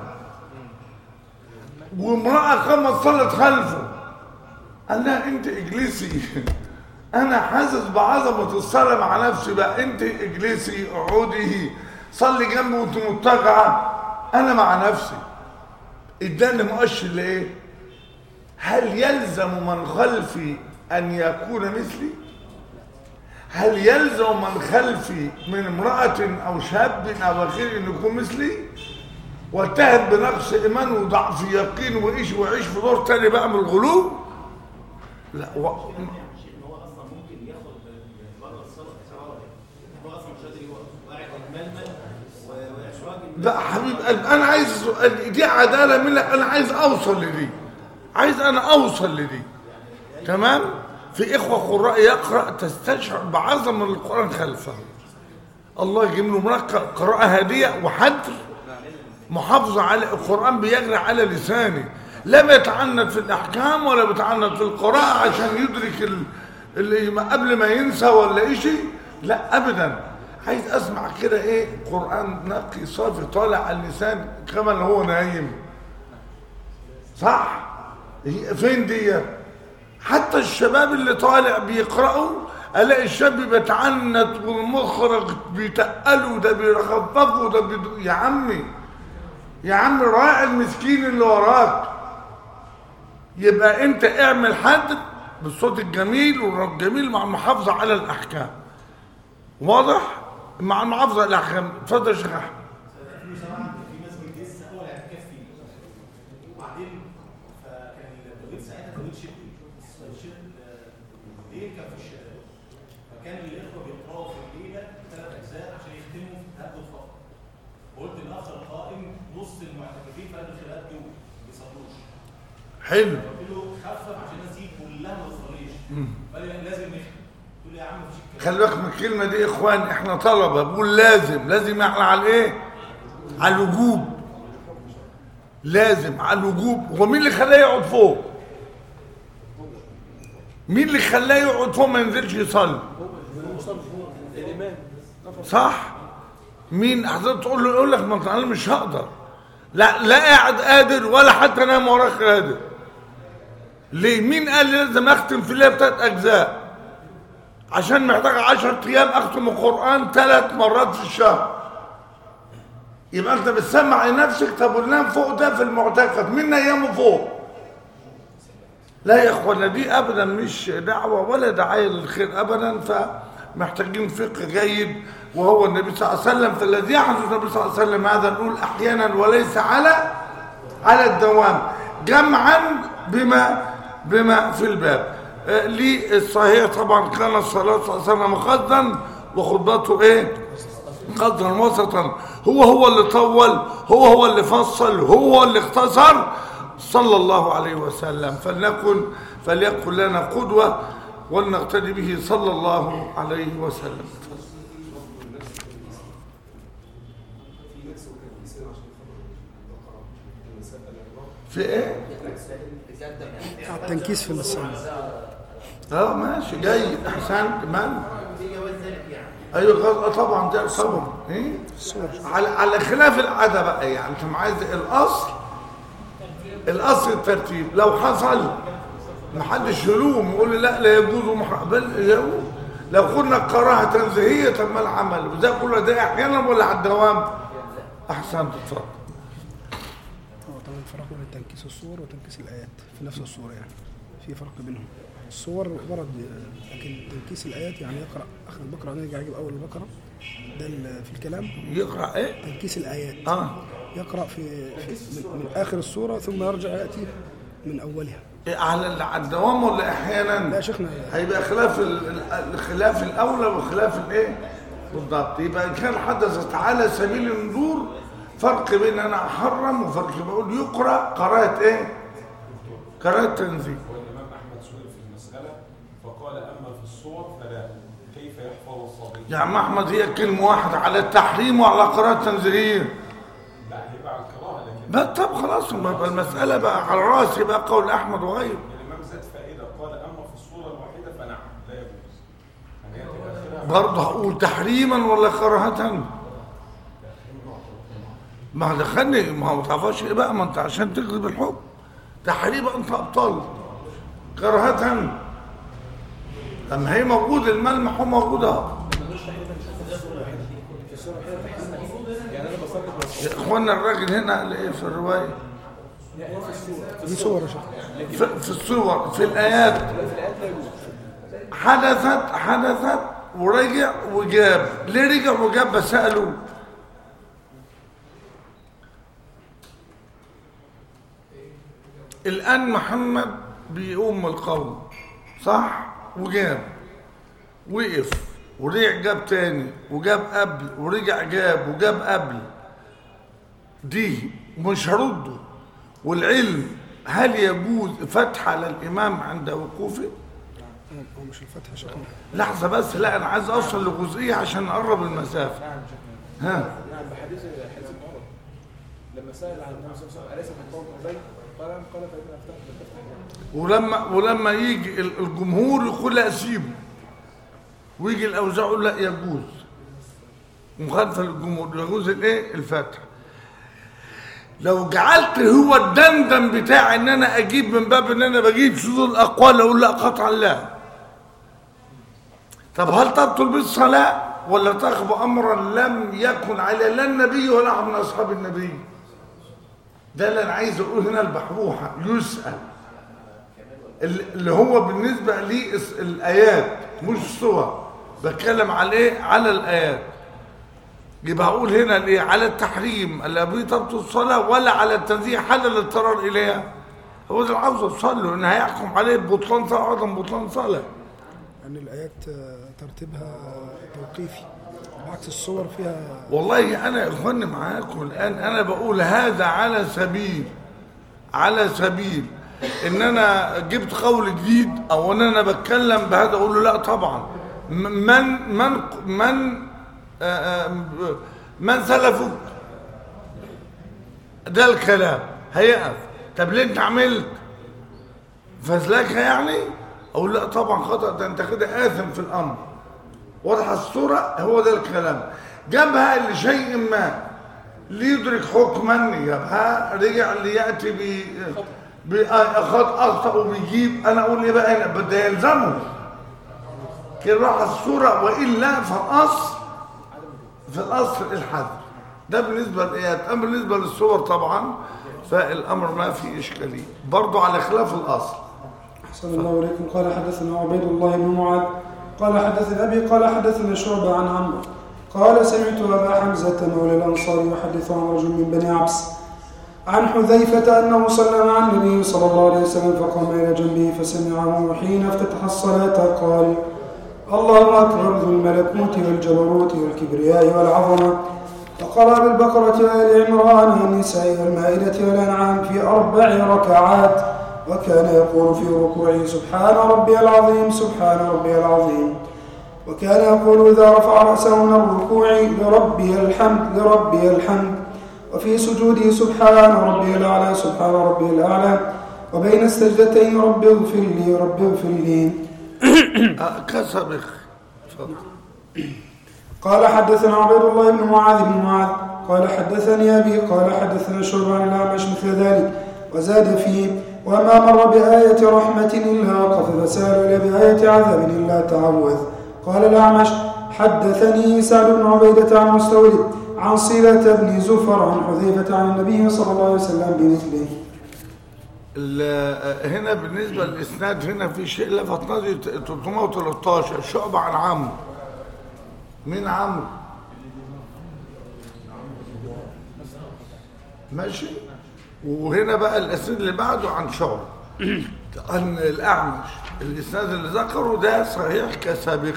وامرأة قامت صلت خلفه قال لها انت اجلسي انا حاسس بعظمة الصلاة مع نفسي بقى انت اجلسي اقعدي صلي جنبي وانت متجعة انا مع نفسي اداني مؤشر لايه هل يلزم من خلفي ان يكون مثلي هل يلزم من خلفي من امرأة أو شاب أو غير أن يكون مثلي واتهم بنقص إيمان وضعف يقين وإيش وعيش في دور تاني بقى من الغلو لا و... شيء ان هو اصلا ممكن ياخد بره الصلاه سواء هو اصلا مش قادر يقف قاعد ململ واحراج لا حبيب قلبي أنا عايز دي عدالة منك أنا عايز أوصل لدي عايز أنا أوصل لدي تمام في إخوة قراء يقرأ تستشعر بعظمة القرآن خلفه الله يجيب له منك قراءة هادية وحدر محافظة على القرآن بيجري على لسانه لا بيتعنت في الأحكام ولا بيتعنت في القراءة عشان يدرك ال- اللي ما- قبل ما ينسى ولا إشي لا أبدا عايز اسمع كده ايه قران نقي صافي طالع على اللسان كما لو هو نايم صح هي- فين دي حتى الشباب اللي طالع بيقرأوا الاقي الشاب بيتعنت والمخرج بيتقلوا ده بيخففوا ده بيد... يا عمي يا عم راعي المسكين اللي وراك يبقى انت اعمل حد بالصوت الجميل والرد الجميل مع المحافظة على الأحكام واضح؟ مع المحافظة على الأحكام اتفضل يا شيخ أحمد 2007 في مسجد لسه اول اعتكاف فيه وبعدين فكان التوقيت ساعتها توقيت شتوي الشتاء الليل كان في الشتاء فكان الاخوه بيقراوا في الليله ثلاث اجزاء عشان يختموا في هذا الخط وقلت للاخ القائم نص المعتكفين في هذه الخلاف دول ما بيصلوش حلو قلت له خفف عشان الناس دي كلها ما تصليش قال لي لازم نختم قلت له يا عم مفيش الكلام خلي بالك من الكلمة دي يا إخوان إحنا طلبة بقول لازم لازم يعني على الإيه؟ على الوجوب لازم على الوجوب هو مين اللي خلاه يقعد فوق؟ مين اللي خلاه يقعد فوق ما ينزلش يصلي؟ الامام صح مين حضرتك تقول له يقول لك ما أنت- انا مش هقدر لا لا قاعد قادر ولا حتى نايم وراك قادر ليه مين قال لي لازم اختم في الليله ثلاث اجزاء عشان محتاج 10 ايام اختم القران ثلاث مرات في الشهر يبقى انت بتسمع لنفسك طب ونام فوق ده في المعتكف مين نيمه فوق لا يا اخوانا دي ابدا مش دعوه ولا دعايه للخير ابدا فمحتاجين فقه جيد وهو النبي صلى الله عليه وسلم فالذي يحدث النبي صلى الله عليه وسلم هذا نقول احيانا وليس على على الدوام جمعا بما بما في الباب آه، لي الصحيح طبعا كان الصلاه صلى الله عليه وسلم قصدا وخطبته ايه قدرا وسطا هو هو اللي طول هو هو اللي فصل هو هو اللي اختصر صلى الله عليه وسلم فلنكن فليكن لنا قدوة ولنقتدي به صلى الله عليه وسلم في ايه؟ التنكيس في اللسان اه ماشي جيد احسنت من؟ في جواز ذلك يعني ايوه غلط طبعا ده طبعا ايه؟ على على خلاف العاده بقى يعني انت عايز الاصل الاصل الترتيب لو حصل محدش يلوم يقول لي لا لا يجوز ومح- بل يجوز لو قلنا كراهه تنزيهيه طب ما العمل وده كله ده احيانا ولا على الدوام احسنت اتفضل هو طبعا الفرق بين تنكيس الصور وتنكيس الآيات في نفس الصورة يعني في فرق بينهم الصور ورد لكن تنكيس الآيات يعني يقرأ آخر البقرة نرجع يجيب أول البقرة ده ال- في الكلام يقرا ايه؟ تنكيس الآيات اه يقرأ في, في من, من آخر السورة ثم يرجع يأتي من أولها إيه على على الدوام ولا لا احيانا يا شيخنا هيبقى خلاف ال- ال- الخلاف الاولى وخلاف الايه بالضبط يبقى ان كان حدثت على سبيل النذور فرق بين انا احرم وفرق بقول يقرا قراءه ايه قراءه تنزيل والإمام أحمد سئل في المسألة فقال أما في الصور فلا كيف يحفظ الصبي؟ يا عم احمد هي كلمه واحده على التحريم وعلى قراءه تنزيليه لا هيبقى على الكراهة لكن لا طب خلاص ما يبقى المساله بقى على الراس يبقى قول احمد وغيره الإمام زاد فائدة قال أما في الصورة الواحدة فنعم لا يجوز يعني يأتي آخرها برضه هقول تحريما ولا كراهه ما دخلني ما هو ما تعرفش ايه بقى ما انت عشان تكذب الحكم تحريما انت ابطال كراهه اما هي موجود الملمح هو موجود اهو يعني انا بصلي بس يا اخوانا الراجل هنا قال ايه في الروايه يعني في السوره دي صور يا شيخ في, في الصور في الايات في الايات لا يجوز حدثت حدثت ورجع وجاب ليه رجع وجاب بسأله الآن محمد بيقوم القوم صح وجاب وقف ورجع جاب تاني وجاب قبل ورجع جاب وجاب قبل دي مش هرده والعلم هل يجوز فتح على الإمام عند وقوفه هو مش الفتح يا شيخنا لحظة بس لا أنا عايز أوصل لجزئية عشان نقرب المسافة نعم شكرا ها نعم بحديث حديث ابن عمر لما سأل عن النبي صلى الله عليه وسلم أليس في القوم أبي قال نعم قال فإن أفتح فلتفتح ولما ولما يجي ال- الجمهور يقول لا سيبه ويجي الأوزاع يقول لا يجوز مخالفة للجمهور يجوز الايه الفتح لو جعلت هو الدندن بتاعي ان انا اجيب من باب ان انا بجيب شذوذ الاقوال اقول لا قطعا لا طب هل تبطل بالصلاة ولا تخبو امرا لم يكن عليه لا النبي ولا احد من اصحاب النبي ده اللي انا عايز اقول هنا البحبوحة يسأل اللي هو بالنسبة لي اس- الآيات مش الصور بتكلم على ايه على الآيات يبقى هقول هنا الايه على التحريم اللي ابيه تبطل الصلاة ولا على التنزيه حل الاضطرار إليها هو ده اللي عاوز اوصل له ان هيحكم عليه ببطلان صلاة عدم بطلان صلاة أن الآيات آه، ترتيبها توقيفي بعكس الصور فيها والله انا يا اخواني معاكم الان انا بقول هذا على سبيل على سبيل ان انا جبت قول جديد او ان انا بتكلم بهذا اقول له لا طبعا م- من من من آه، آه، من سلفك ده الكلام هيقف طب ليه انت عملت فزلكها يعني اقول لا طبعا خطا ده انت كده اثم في الامر واضح الصورة هو ده الكلام جابها لشيء ما ليدرك حكما جابها رجع ليأتي ب بأخذ أخطأ وبيجيب أنا أقول إيه بقى هنا بدي يلزمه كده راح الصورة وإلا فالأصل في الأصل الحذر ده بالنسبة للآيات أما بالنسبة للصور طبعا فالأمر ما فيه إشكالية برضه على خلاف الأصل أحسن الله إليكم قال حدثنا عبيد الله بن معاذ قال حدثنا أبي قال حدثنا شعبة عن عمرو قال سمعت أبا حمزة مولى الأنصار يحدث عن رجل من بني عبس عن حذيفة أنه صلى مع النبي صلى الله عليه وسلم فقام إلى جنبه فسمعه حين افتتح الصلاة قال الله أكبر ذو الملكوت والجبروت والكبرياء والعظمة فقرأ بالبقرة وآل عمران والنساء والمائدة والأنعام في أربع ركعات وكان يقول في ركوعه سبحان ربي العظيم سبحان ربي العظيم وكان يقول إذا رفع رأسه من الركوع لربي الحمد لربي الحمد وفي سجوده سبحان ربي الأعلى سبحان ربي الأعلى وبين السجدتين ربي اغفر لي ربي اغفر لي آه، كسبك اتفضل قال حدثنا عبيد الله بن معاذ بن معاذ قال حدثني أبي قال حدثنا شعبة عن الأعمش مثل ذلك وزاد فيه وما مر بآية رحمة إلا وقف فسأل إلى بآية عذاب إلا تعوذ قال الأعمش حدثني سعد بن عبيدة عن مستورد عن صلة بن زفر عن حذيفة عن النبي صلى الله عليه وسلم بمثله ال- هنا بالنسبة للإسناد هنا في شيء لفت نظري 313 شعبة عن عمرو مين عمرو؟ ماشي وهنا بقى الإسناد اللي بعده عن شعبة عن الأعمش الإسناد اللي ذكره ده صحيح كسابقه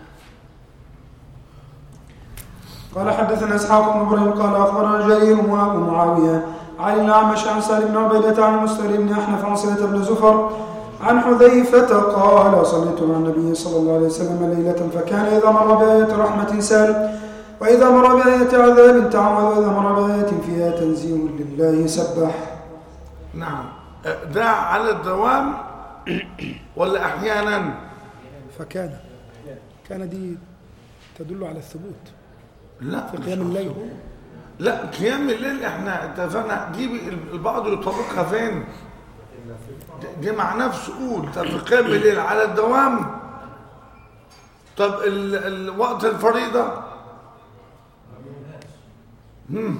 قال حدثنا اسحاق بن ابراهيم قال اخبرنا جرير وابو معاويه عن الاعمش عن سالم بن عبيده عن مستر بن احنف عن صله بن زفر عن حذيفة قال صليت مع النبي صلى الله عليه وسلم ليلة فكان إذا مر بآية رحمة سال وإذا مر بآية عذاب تعوذ وإذا مر بآية فيها تنزيه لله سبح نعم ده على الدوام ولا أحيانا فكان كان دي تدل على الثبوت لا في قيام الليل لا قيام الليل احنا اتفقنا دي البعض يطبقها فين دي مع نفسه قول طب في قيام الليل على الدوام طب ال... ال... وقت الفريضة هم.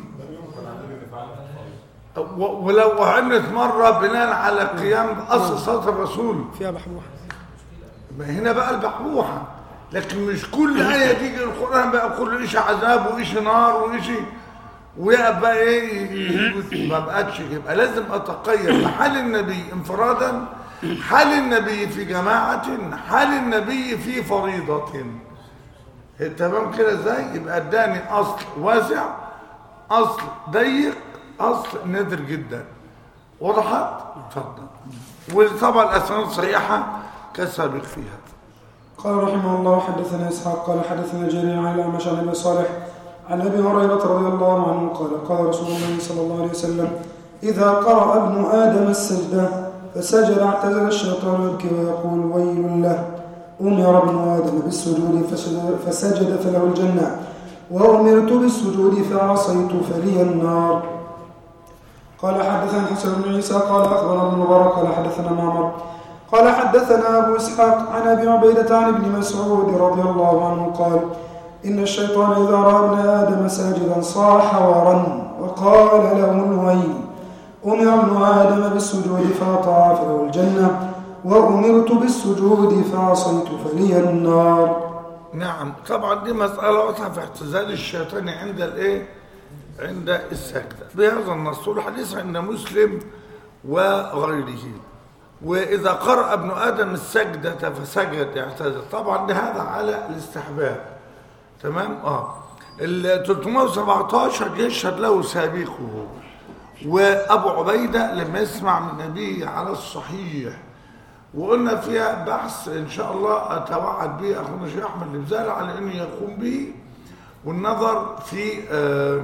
و... ولو عملت مرة بناء على قيام أصل صلاة الرسول فيها بحبوحة ما هنا بقى البحبوحة لكن مش كل آية تيجي القرآن بقى كل شيء عذاب وإيش نار وإيش ويقف بقى إيه ما بقتش يبقى لازم أتقيد بحال النبي انفرادا حال النبي في جماعة حال النبي في فريضة تمام كده ازاي يبقى اداني اصل واسع اصل ضيق اصل نادر جدا وضحت اتفضل وطبعا الاسناد صحيحه كسابق فيها قال رحمه الله حدثنا اسحاق قال حدثنا جرير عن الاعمش عن ابي صالح عن ابي هريره رضي الله عنه قال قال رسول الله صلى الله عليه وسلم اذا قرا ابن ادم السجده فسجد اعتزل الشيطان يبكي ويقول ويل له امر ابن ادم بالسجود فسجد, فسجد فله الجنه وأمرت بالسجود فعصيت فلي النار قال حدثنا الحسن بن عيسى قال أخبرنا ابن مبارك قال حدثنا معمر قال حدثنا أبو إسحاق عن أبي عبيدة عن ابن مسعود رضي الله عنه قال إن الشيطان إذا رأى ابن آدم ساجدا صاح ورن وقال له الويل أمر ابن آدم بالسجود فأطاع فله الجنة وأمرت بالسجود فعصيت فلي النار نعم طبعا دي مسألة واضحة في اعتزال الشيطان عند الايه عند السجدة بهذا النص والحديث عند مسلم وغيره وإذا قرأ ابن آدم السجدة فسجد اعتزل طبعا ده هذا على الاستحباب تمام اه ال 317 يشهد له سابقه وابو عبيده لما يسمع من نبيه على الصحيح وقلنا فيها بحث ان شاء الله اتوعد به اخونا الشيخ احمد الابزال على انه يقوم به والنظر في آه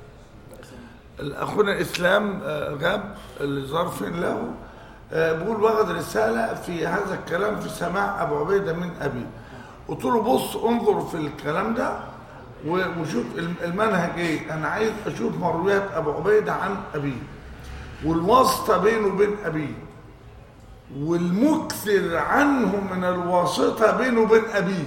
اخونا الاسلام آه غاب لظرف له آه بيقول واخد رساله في هذا الكلام في سماع ابو عبيده من ابيه قلت له بص انظر في الكلام ده وشوف المنهج ايه انا عايز اشوف مرويات ابو عبيده عن ابيه والواسطه بينه وبين ابيه والمكثر عنه من الواسطه بينه وبين ابيه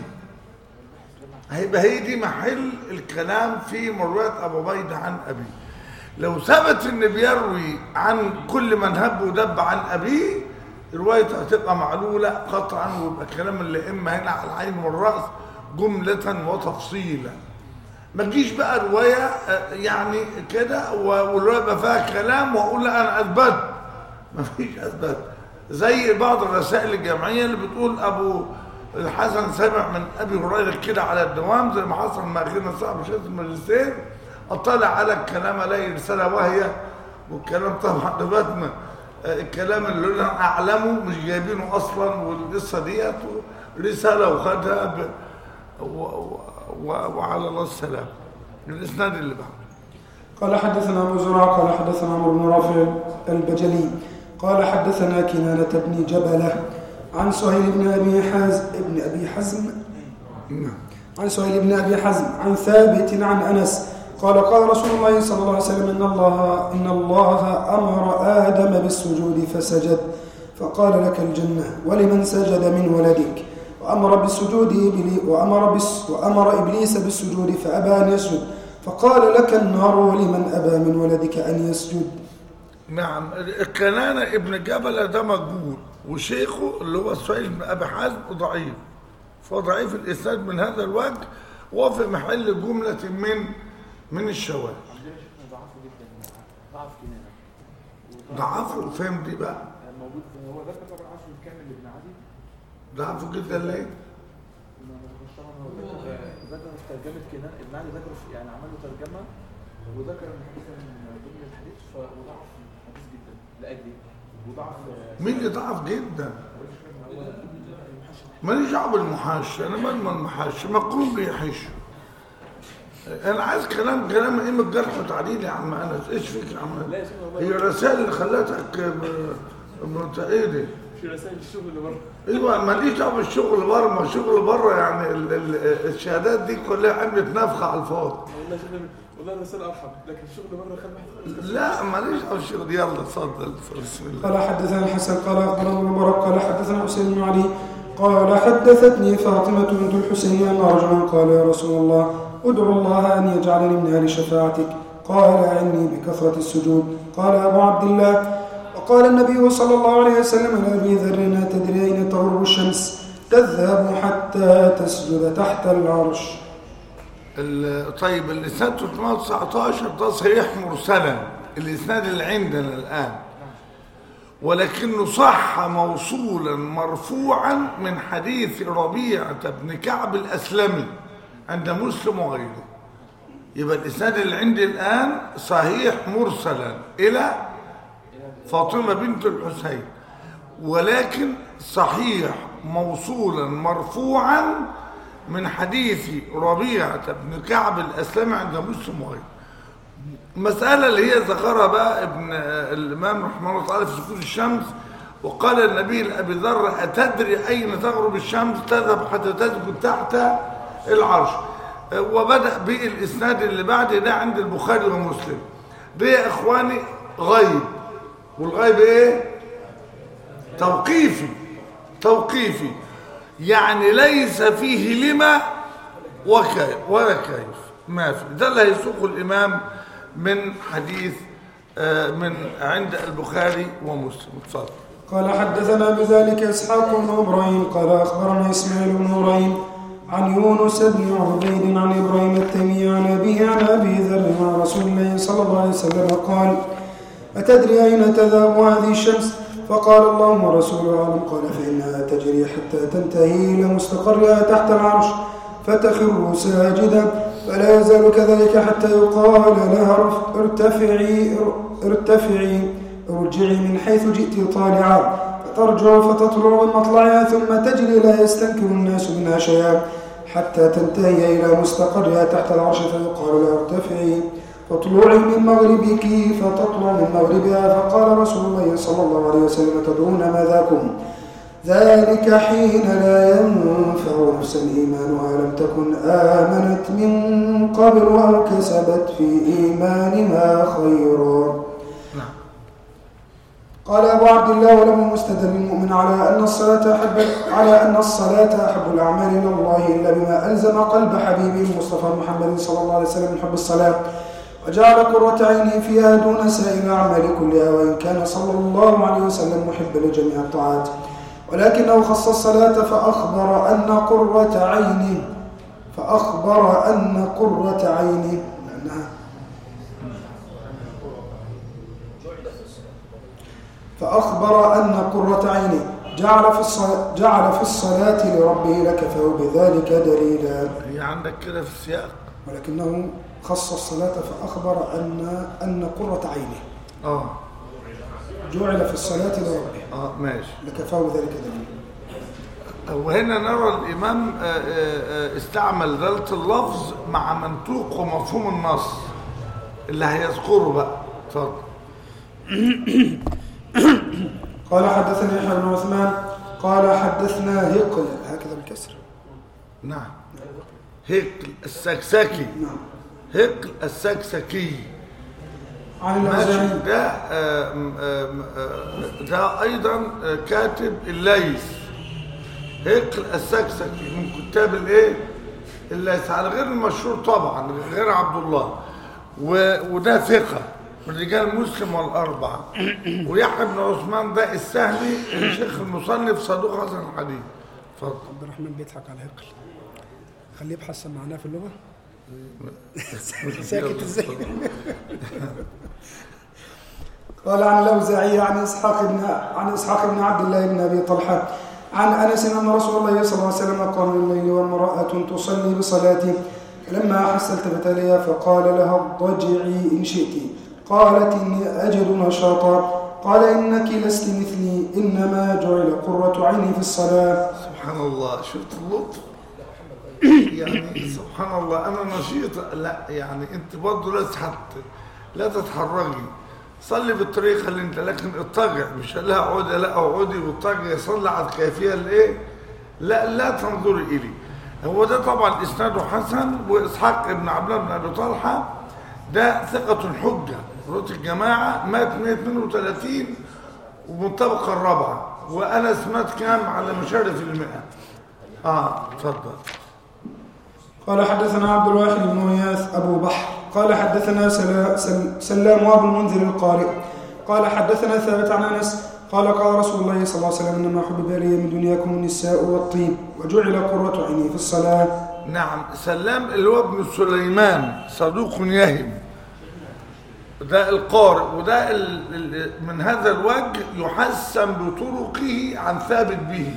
هيبقى هي دي محل الكلام في مرويات ابو عبيده عن ابيه لو ثبت ان بيروي عن كل من هب ودب عن ابيه روايته هتبقى معلوله قطعا ويبقى كلام الائمه هنا على العين والراس جمله وتفصيلا ما تجيش بقى روايه يعني كده والروايه يبقى فيها كلام واقول لا انا اثبت ما فيش اثبت زي بعض الرسائل الجامعيه اللي بتقول ابو الحسن سمع من ابي هريره كده على الدوام زي ما حصل مع اخينا صاحب شهاده الماجستير اطلع على الكلام الاقي رساله واهيه والكلام طبعا ده الكلام اللي انا اعلمه مش جايبينه اصلا والقصه ديت رساله وخدها ب... و... و... و... وعلى الله السلام الاسناد اللي بعد قال حدثنا ابو زرع قال حدثنا عمرو بن رافع البجلي قال حدثنا كنانة بن جبلة عن سهيل بن ابي حازم ابن ابي حزم عن سهيل بن ابي حزم عن ثابت عن انس قال قال رسول الله صلى الله عليه وسلم ان الله ان الله امر ادم بالسجود فسجد فقال لك الجنه ولمن سجد من ولدك وامر بالسجود وامر بس وامر ابليس بالسجود فابى ان يسجد فقال لك النار ولمن ابى من ولدك ان يسجد نعم كنانة ابن جبل ده مجهول وشيخه اللي هو سهيل بن ابي حازم ضعيف فضعيف الاسناد من هذا الوجه وفي محل جمله من من الشواذ ضعفه جدا ضعف كنانه ضعفه فهم دي بقى موجود هو ذكر طبعا عشر الكامل لابن عدي ضعفه جدا ليه؟ ما ذكرش طبعا هو ذكر ذكر في ترجمه كنان ابن عدي ذكر في- يعني عمل له ترجمه وذكر ان حديث من ضمن الحديث ف- وضعف الحديث جدا لاجلي وضعف مين اللي ضعف جدا؟ هو المحشي ماليش دعوه بالمحاش انا مال ما المحاش مقروم بيحش انا عايز كلام كلام ايه من الجرح والتعديل يا عم انس ايش فيك يا عم لا يا سيدي والله هي الرسائل اللي خلتك م- م- ايه دي في رسائل الشغل اللي بره ايوه ماليش دعوه بالشغل بره ما الشغل بره يعني ال ال الشهادات دي كلها عملت نفخه على الفاضي والله يا سيدي والله الرسائل ارحم لكن الشغل بره خد واحد خالص لا ماليش دعوه بالشغل يلا اتفضل بسم الله قال حدثنا الحسن قال اخبرنا ابن مبارك قال حدثنا حسين بن علي قال حدثتني فاطمة بنت الحسين أن رجلا قال يا رسول الله ادعو الله أن يجعلني من أهل شفاعتك قال أعني بكثرة السجود قال أبو عبد الله وقال النبي صلى الله عليه وسلم لأبي ذر تدري أين تغرب الشمس تذهب حتى تسجد تحت العرش ال- طيب الاسناد 319 ده صحيح مرسلا الاسناد اللي عندنا الان ولكنه صح موصولا مرفوعا من حديث ربيعة بن كعب الأسلمي عند مسلم وغيره يبقى الإسناد اللي عندي الآن صحيح مرسلا إلى فاطمة بنت الحسين ولكن صحيح موصولا مرفوعا من حديث ربيعة بن كعب الأسلمي عند مسلم وغيره المسألة اللي هي ذكرها بقى ابن الإمام رحمه الله تعالى في سكون الشمس وقال النبي لأبي ذر أتدري أين تغرب الشمس تذهب حتى تسجد تحت العرش آه، وبدأ بالإسناد اللي بعد ده عند البخاري ومسلم ده يا إخواني غيب والغيب إيه توقيفي توقيفي يعني ليس فيه لما وكيف ولا كيف ما في ده اللي هيسوق الإمام من حديث آه، من عند البخاري ومسلم اتفضل قال حدثنا بذلك إسحاق بن إبراهيم قال أخبرنا إسماعيل بن إبراهيم عن يونس بن عبيد عن إبراهيم التيمي عن أبيه عن أبي ذر عن رسول الله صلى الله عليه وسلم قال أتدري أين تذهب هذه الشمس فقال الله ورسوله أعلم قال فإنها تجري حتى تنتهي إلى مستقرها تحت العرش فتخر ساجدا فلا يزال كذلك حتى يقال لها ارف- ارتفعي ارتفعي ارجعي من حيث جئت طالعا فترجع فتطلع من مطلعها ثم تجري لا يستنكر الناس منها شيئا حتى تنتهي إلى مستقرها تحت العرش فيقال لها ارتفعي فاطلعي من مغربك فتطلع من مغربها فقال رسول الله صلى الله عليه وسلم تدعون ماذاكم ذلك حين لا ينفع نفسا إيمانها لم تكن آمنت من قبل أو كسبت في إيمانها خيرا قال أبو عبد الله ولم يستدل المؤمن على أن الصلاة أحب على أن الصلاة أحب الأعمال إلى الله إلا بما ألزم قلب حبيبه المصطفى محمد صلى الله عليه وسلم من حب الصلاة وجعل قرة عينه فيها دون سائر الأعمال كلها وإن كان صلى الله عليه وسلم محب لجميع الطاعات ولكنه خص الصلاة فأخبر أن قرة عينه فأخبر أن قرة عينه لأنها فأخبر أن قرة عينه جعل في الصلاة, جعل في الصلاة لربه لكفاه بذلك دليلا هي عندك كده في السياق ولكنه خص الصلاة فأخبر أن أن قرة عينه اه جعل في الصلاة لربه اه ماشي لكفاه ذلك دليلا وهنا نرى الإمام آه، آه، آه، استعمل دلالة اللفظ مع منطوق ومفهوم النص اللي هيذكره بقى اتفضل قال حدثنا يحيى بن عثمان قال حدثنا هقل هكذا بالكسر نعم هقل السكسكي نعم هقل السكسكي عن ماشي الأوزاعي ده آم، آم، آه، ده أيضا آه، كاتب الليث هقل السكسكي من كتاب الايه الليث على غير المشهور طبعا غير عبد الله و- وده ثقة من رجال مسلم والأربعة ويحيى بن عثمان ده السهلي شيخ المصنف صدوق حسن الحديث اتفضل عبد الرحمن بيضحك على هقل خليه يبحث معناه في اللغة ساكت ازاي قال عن الاوزاعي عن اسحاق بن عن اسحاق بن عبد الله بن ابي طلحه عن انس ان رسول الله صلى الله عليه وسلم قام الليل وامراه تصلي بصلاته فلما احس التفت اليها فقال لها اضطجعي ان شئت قالت اني اجد نشاطا قال انك لست مثلي انما جعل قره عيني في الصلاه سبحان الله شفت اللطف يعني سبحان الله انا نشيط لا يعني انت برضه لا تحت لا تتحرجي صلي بالطريقه اللي انت لكن اضطجع مش لا اقعدي لا اقعدي واضطجعي صلي على الكيفيه الايه لا لا تنظري الي هو ده طبعا اسناده حسن واسحاق ابن عبد الله بن ابي طلحه ده ثقة حجة رؤية الجماعة مات 132 ومن الطبقة الرابعة وأنس مات كام على مشارف المئة اه اتفضل قال حدثنا عبد الواحد بن غياث أبو بحر قال حدثنا سلا سل سلام أبو المنذر القارئ قال حدثنا ثابت عن أنس قال قال رسول الله صلى الله عليه وسلم إنما حبب إلي من دنياكم النساء والطيب وجعل قرة عيني في الصلاة نعم سلام اللي هو ابن سليمان صدوق يهم ده القارئ وده ال ال من هذا الوجه يحسن بطرقه عن ثابت به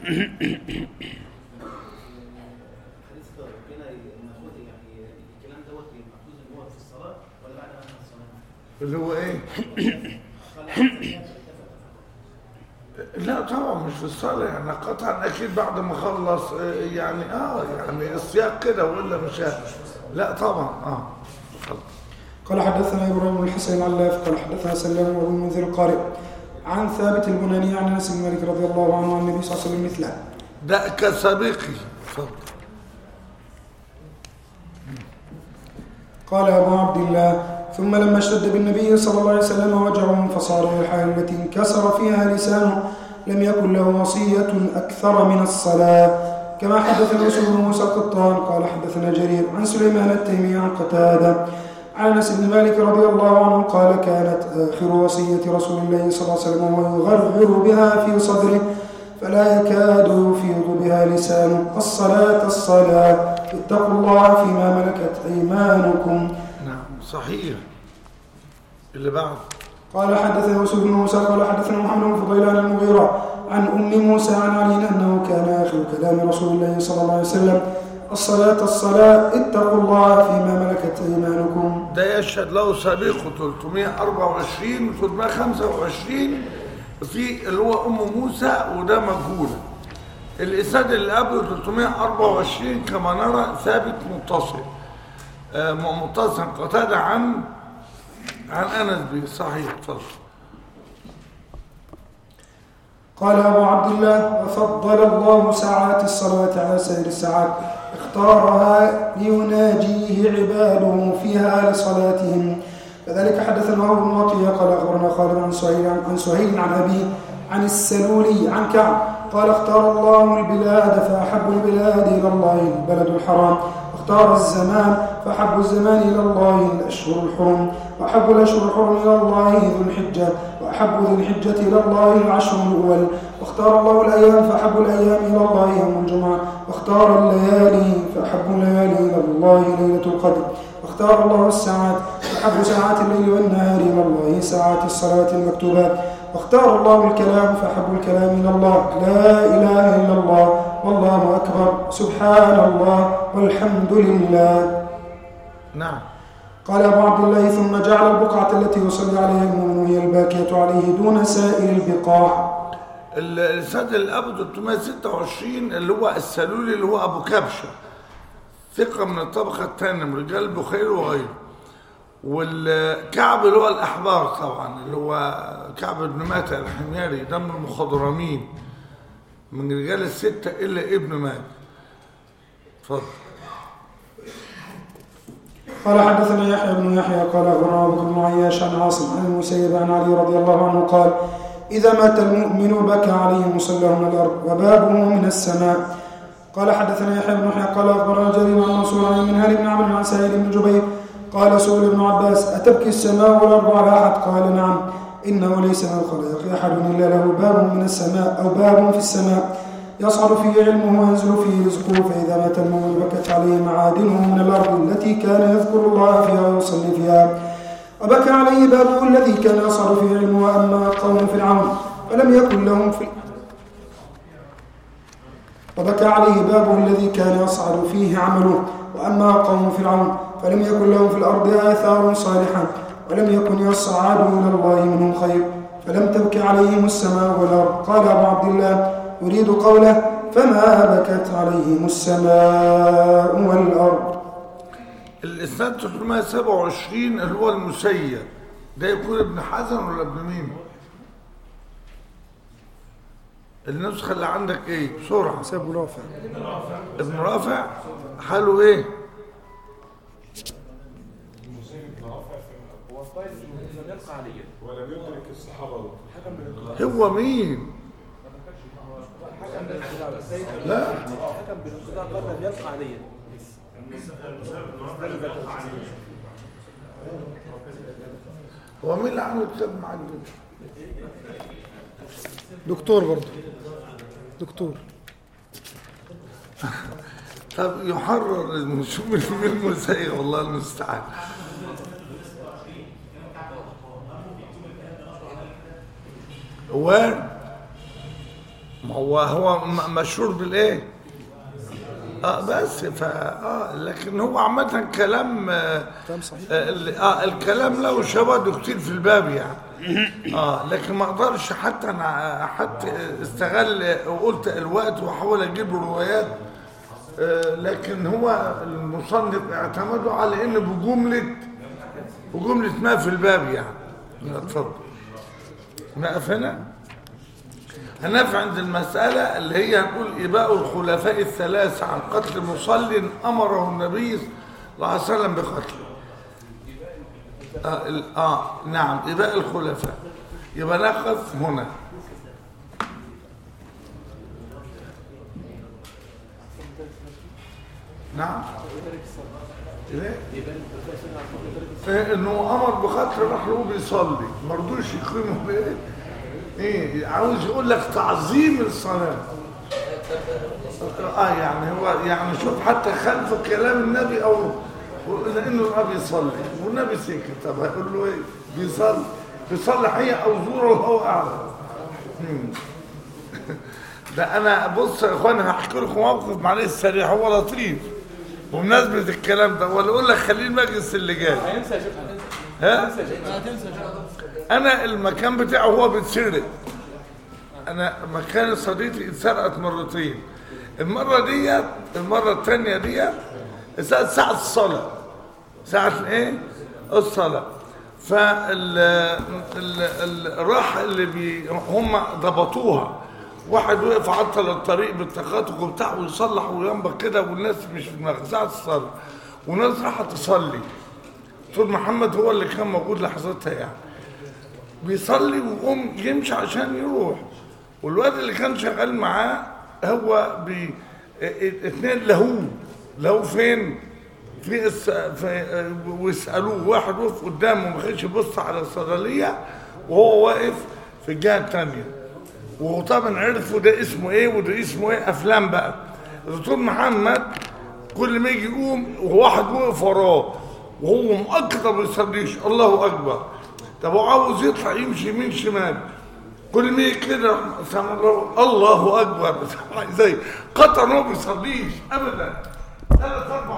حديث ربنا المفروض يعني الكلام دوت المفروض ان هو في الصلاه ولا بعد ما انتهى الصلاه؟ اللي هو ايه قال حدثني لا طبعا مش في الصلاة يعني قطعا أكيد بعد ما خلص آه، يعني آه يعني السياق كده ولا مش ه- لا طبعا آه اتفضل. قال حدثنا إبراهيم بن الحسين العلاف قال حدثنا سلام أبو المنذر القارئ عن ثابت البناني عن أنس بن مالك رضي الله عنه عن النبي صلى الله عليه وسلم مثله ده كسابقي اتفضل قال أبو عبد الله ثم لما اشتد بالنبي صلى الله عليه وسلم وجعه فصار إلى الحال التي انكسر فيها لسانه لم يكن له وصية أكثر من الصلاة كما حدثنا يوسف بن موسى القطان قال حدثنا جرير عن سليمان التيمي عن قتادة عن انس بن مالك رضي الله عنه قال كانت اخر وصيه رسول الله صلى الله عليه وسلم وهو يغرغر بها في صدره فلا يكاد يفيض بها لسانه الصلاه الصلاه اتقوا الله فيما ملكت ايمانكم نعم صحيح اللي بعد قال حدثنا يوسف بن موسى قال حدثنا محمد بن فضيل عن المغيرة عن أم موسى عن علي أنه كان آخر كلام رسول الله صلى الله عليه وسلم الصلاة الصلاة اتقوا الله فيما ملكت أيمانكم ده يشهد له سابقه 324 و 325 في اللي هو ام موسى وده مجهوله الاسناد اللي قبله 324 كما نرى ثابت متصل آه، م- متصل قتاده عن عن انس به صحيح اتفضل قال أبو عبد الله وفضل الله ساعات الصلاة على سائر الساعات اختارها ليناجيه عباده فيها لصلاتهم كذلك حدثنا ابو بن وطيه قال اخبرنا خالد عن سهيل عن سهيل عن ابيه عن السلولي عن كعب قال اختار الله البلاد فاحب البلاد الى الله البلد الحرام واختار الزمان فاحب الزمان الى الله الاشهر الحرم واحب الاشهر الحرم الى الله ذو الحجه واحب ذي الحجه الى الله العشر الاول واختار الله الايام فاحب الايام الى الله يوم الجمعه واختار الليالي فاحب الليالي الى الله ليله القدر واختار الله الساعات فحب ساعات الليل والنهار إلى الله ساعات الصلاة المكتوبات واختار الله الكلام فحب الكلام إلى الله لا إله إلا الله والله أكبر سبحان الله والحمد لله نعم قال أبو عبد الله ثم جعل البقعة التي يصلي عليها المؤمن هي الباكية عليه دون سائر البقاع الاسناد اللي قبله 326 اللي هو السلولي اللي هو ابو كبشه ثقه من الطبقه الثانيه من رجال البخاري وغيره والكعب اللي هو الاحبار طبعا اللي هو كعب بن ماتع الحميري ده من المخضرمين من رجال السته الا ابن ماجه اتفضل قال حدثنا يحيى بن يحيى قال أخبرنا أبو بكر بن عياش عن عاصم عن المسيب عن علي رضي الله عنه قال إذا مات المؤمن بكى عليه مصلاه من الأرض وبابه من السماء قال حدثنا يحيى بن يحيى قال أخبرنا جرير عن منصور عن منهل بن عمرو عن سعيد بن جبير قال سئل ابن عباس أتبكي السماء والأرض على أحد قال نعم إنه ليس من الخلائق أحد إلا له باب من السماء أو باب في السماء يصعد فيه علمه وينزل فيه رزقه فإذا مات المؤمن بكت عليه معادنه من الأرض التي كان يذكر الله فيها ويصلي فيها وبكى عليه بابه الذي كان يصعد فيه علمه وأما قوم فرعون فلم يكن لهم في وبكى عليه بابه الذي كان يصعد فيه عمله وأما قوم فرعون فلم يكن لهم في الأرض آثار صالحة ولم يكن يصعد إلى الله منهم خير فلم تبك عليهم السماء والأرض قال أبو عبد الله يريد قوله فما بكت عليهم السماء والأرض الاسناد 327 اللي هو المسيب ده يكون ابن حزن ولا ابن مين النسخة اللي عندك ايه بسرعة سيب رافع ابن رافع حاله ايه هو قال لم يلقى عليا ولم يدرك الصحابه دول. حكم بالانقضاء هو مين حكم بالانقضاء ازاي لا حكم بالانقضاء قال لم يلقى عليا هو مين اللي عامل كتاب معاك ده دكتور برضه دكتور طب يحرر نشوف مين المسيب والله المستعان هو ما هو هو م- مشهور بالايه اه بس ف اه لكن هو عامه كلام آه كلام صحيح آه ال- اه الكلام له شواهد كتير في الباب يعني اه لكن ما اقدرش حتى انا حتى استغل وقلت الوقت واحاول اجيب روايات آه لكن هو المصنف اعتمدوا على ان بجمله بجمله ما في الباب يعني لا، اتفضل نقف هنا هنقف عند المسألة اللي هي هنقول إباء الخلفاء الثلاثة عن قتل مصل أمره النبي صلى الله عليه وسلم بقتله آه, ال- اه نعم يبقى الخلفاء يبقى نقف هنا نعم إيه؟ إيه انه امر بقتل راح له بيصلي ما رضوش يقيموا بايه ايه عاوز يقول لك تعظيم الصلاه اه يعني هو يعني شوف حتى خلف كلام النبي او لانه النبي يصلي والنبي سكت طب هيقول له ايه بيصلي بيصلي حقيقه او زوره وهو اعلم مم. ده انا بص يا اخوان هحكي لكم موقف معلش سريع هو لطيف وبمناسبه الكلام ده ولا اقول لك خليه المجلس اللي جاي هينسى يا شيخ ها هتنسى يا شيخ هتنسى يا شيخ انا المكان بتاعه هو بيتسرق انا مكان صديقتي اتسرقت مرتين المره ديت المره الثانيه ديت ساعه ساعه الصلاه ساعه الايه الصلاه فال ال- ال- الراح اللي بي هم ضبطوها واحد وقف عطل الطريق بالتخاطق وبتاع ويصلح وينبق كده والناس مش في دماغها ساعه الصلاه وناس راحت تصلي دكتور محمد هو اللي كان موجود لحظتها يعني بيصلي ويقوم يمشي عشان يروح والواد اللي كان شغال معاه هو بي ا- اتنين لهوه لهوه فين في, الس... في ويسالوه واحد وقف قدامه ما كانش يبص على الصيدليه وهو واقف في الجهه الثانيه وطبعا عرفوا ده اسمه ايه وده اسمه ايه افلام بقى الدكتور محمد كل ما يجي يقوم وواحد وقف وراه وهو مؤكد ما بيصليش الله اكبر طب هو عاوز يطلع يمشي يمين شمال كل ما يجي كده سمع الله الله اكبر زي قطع ما بيصليش ابدا ثلاث اربع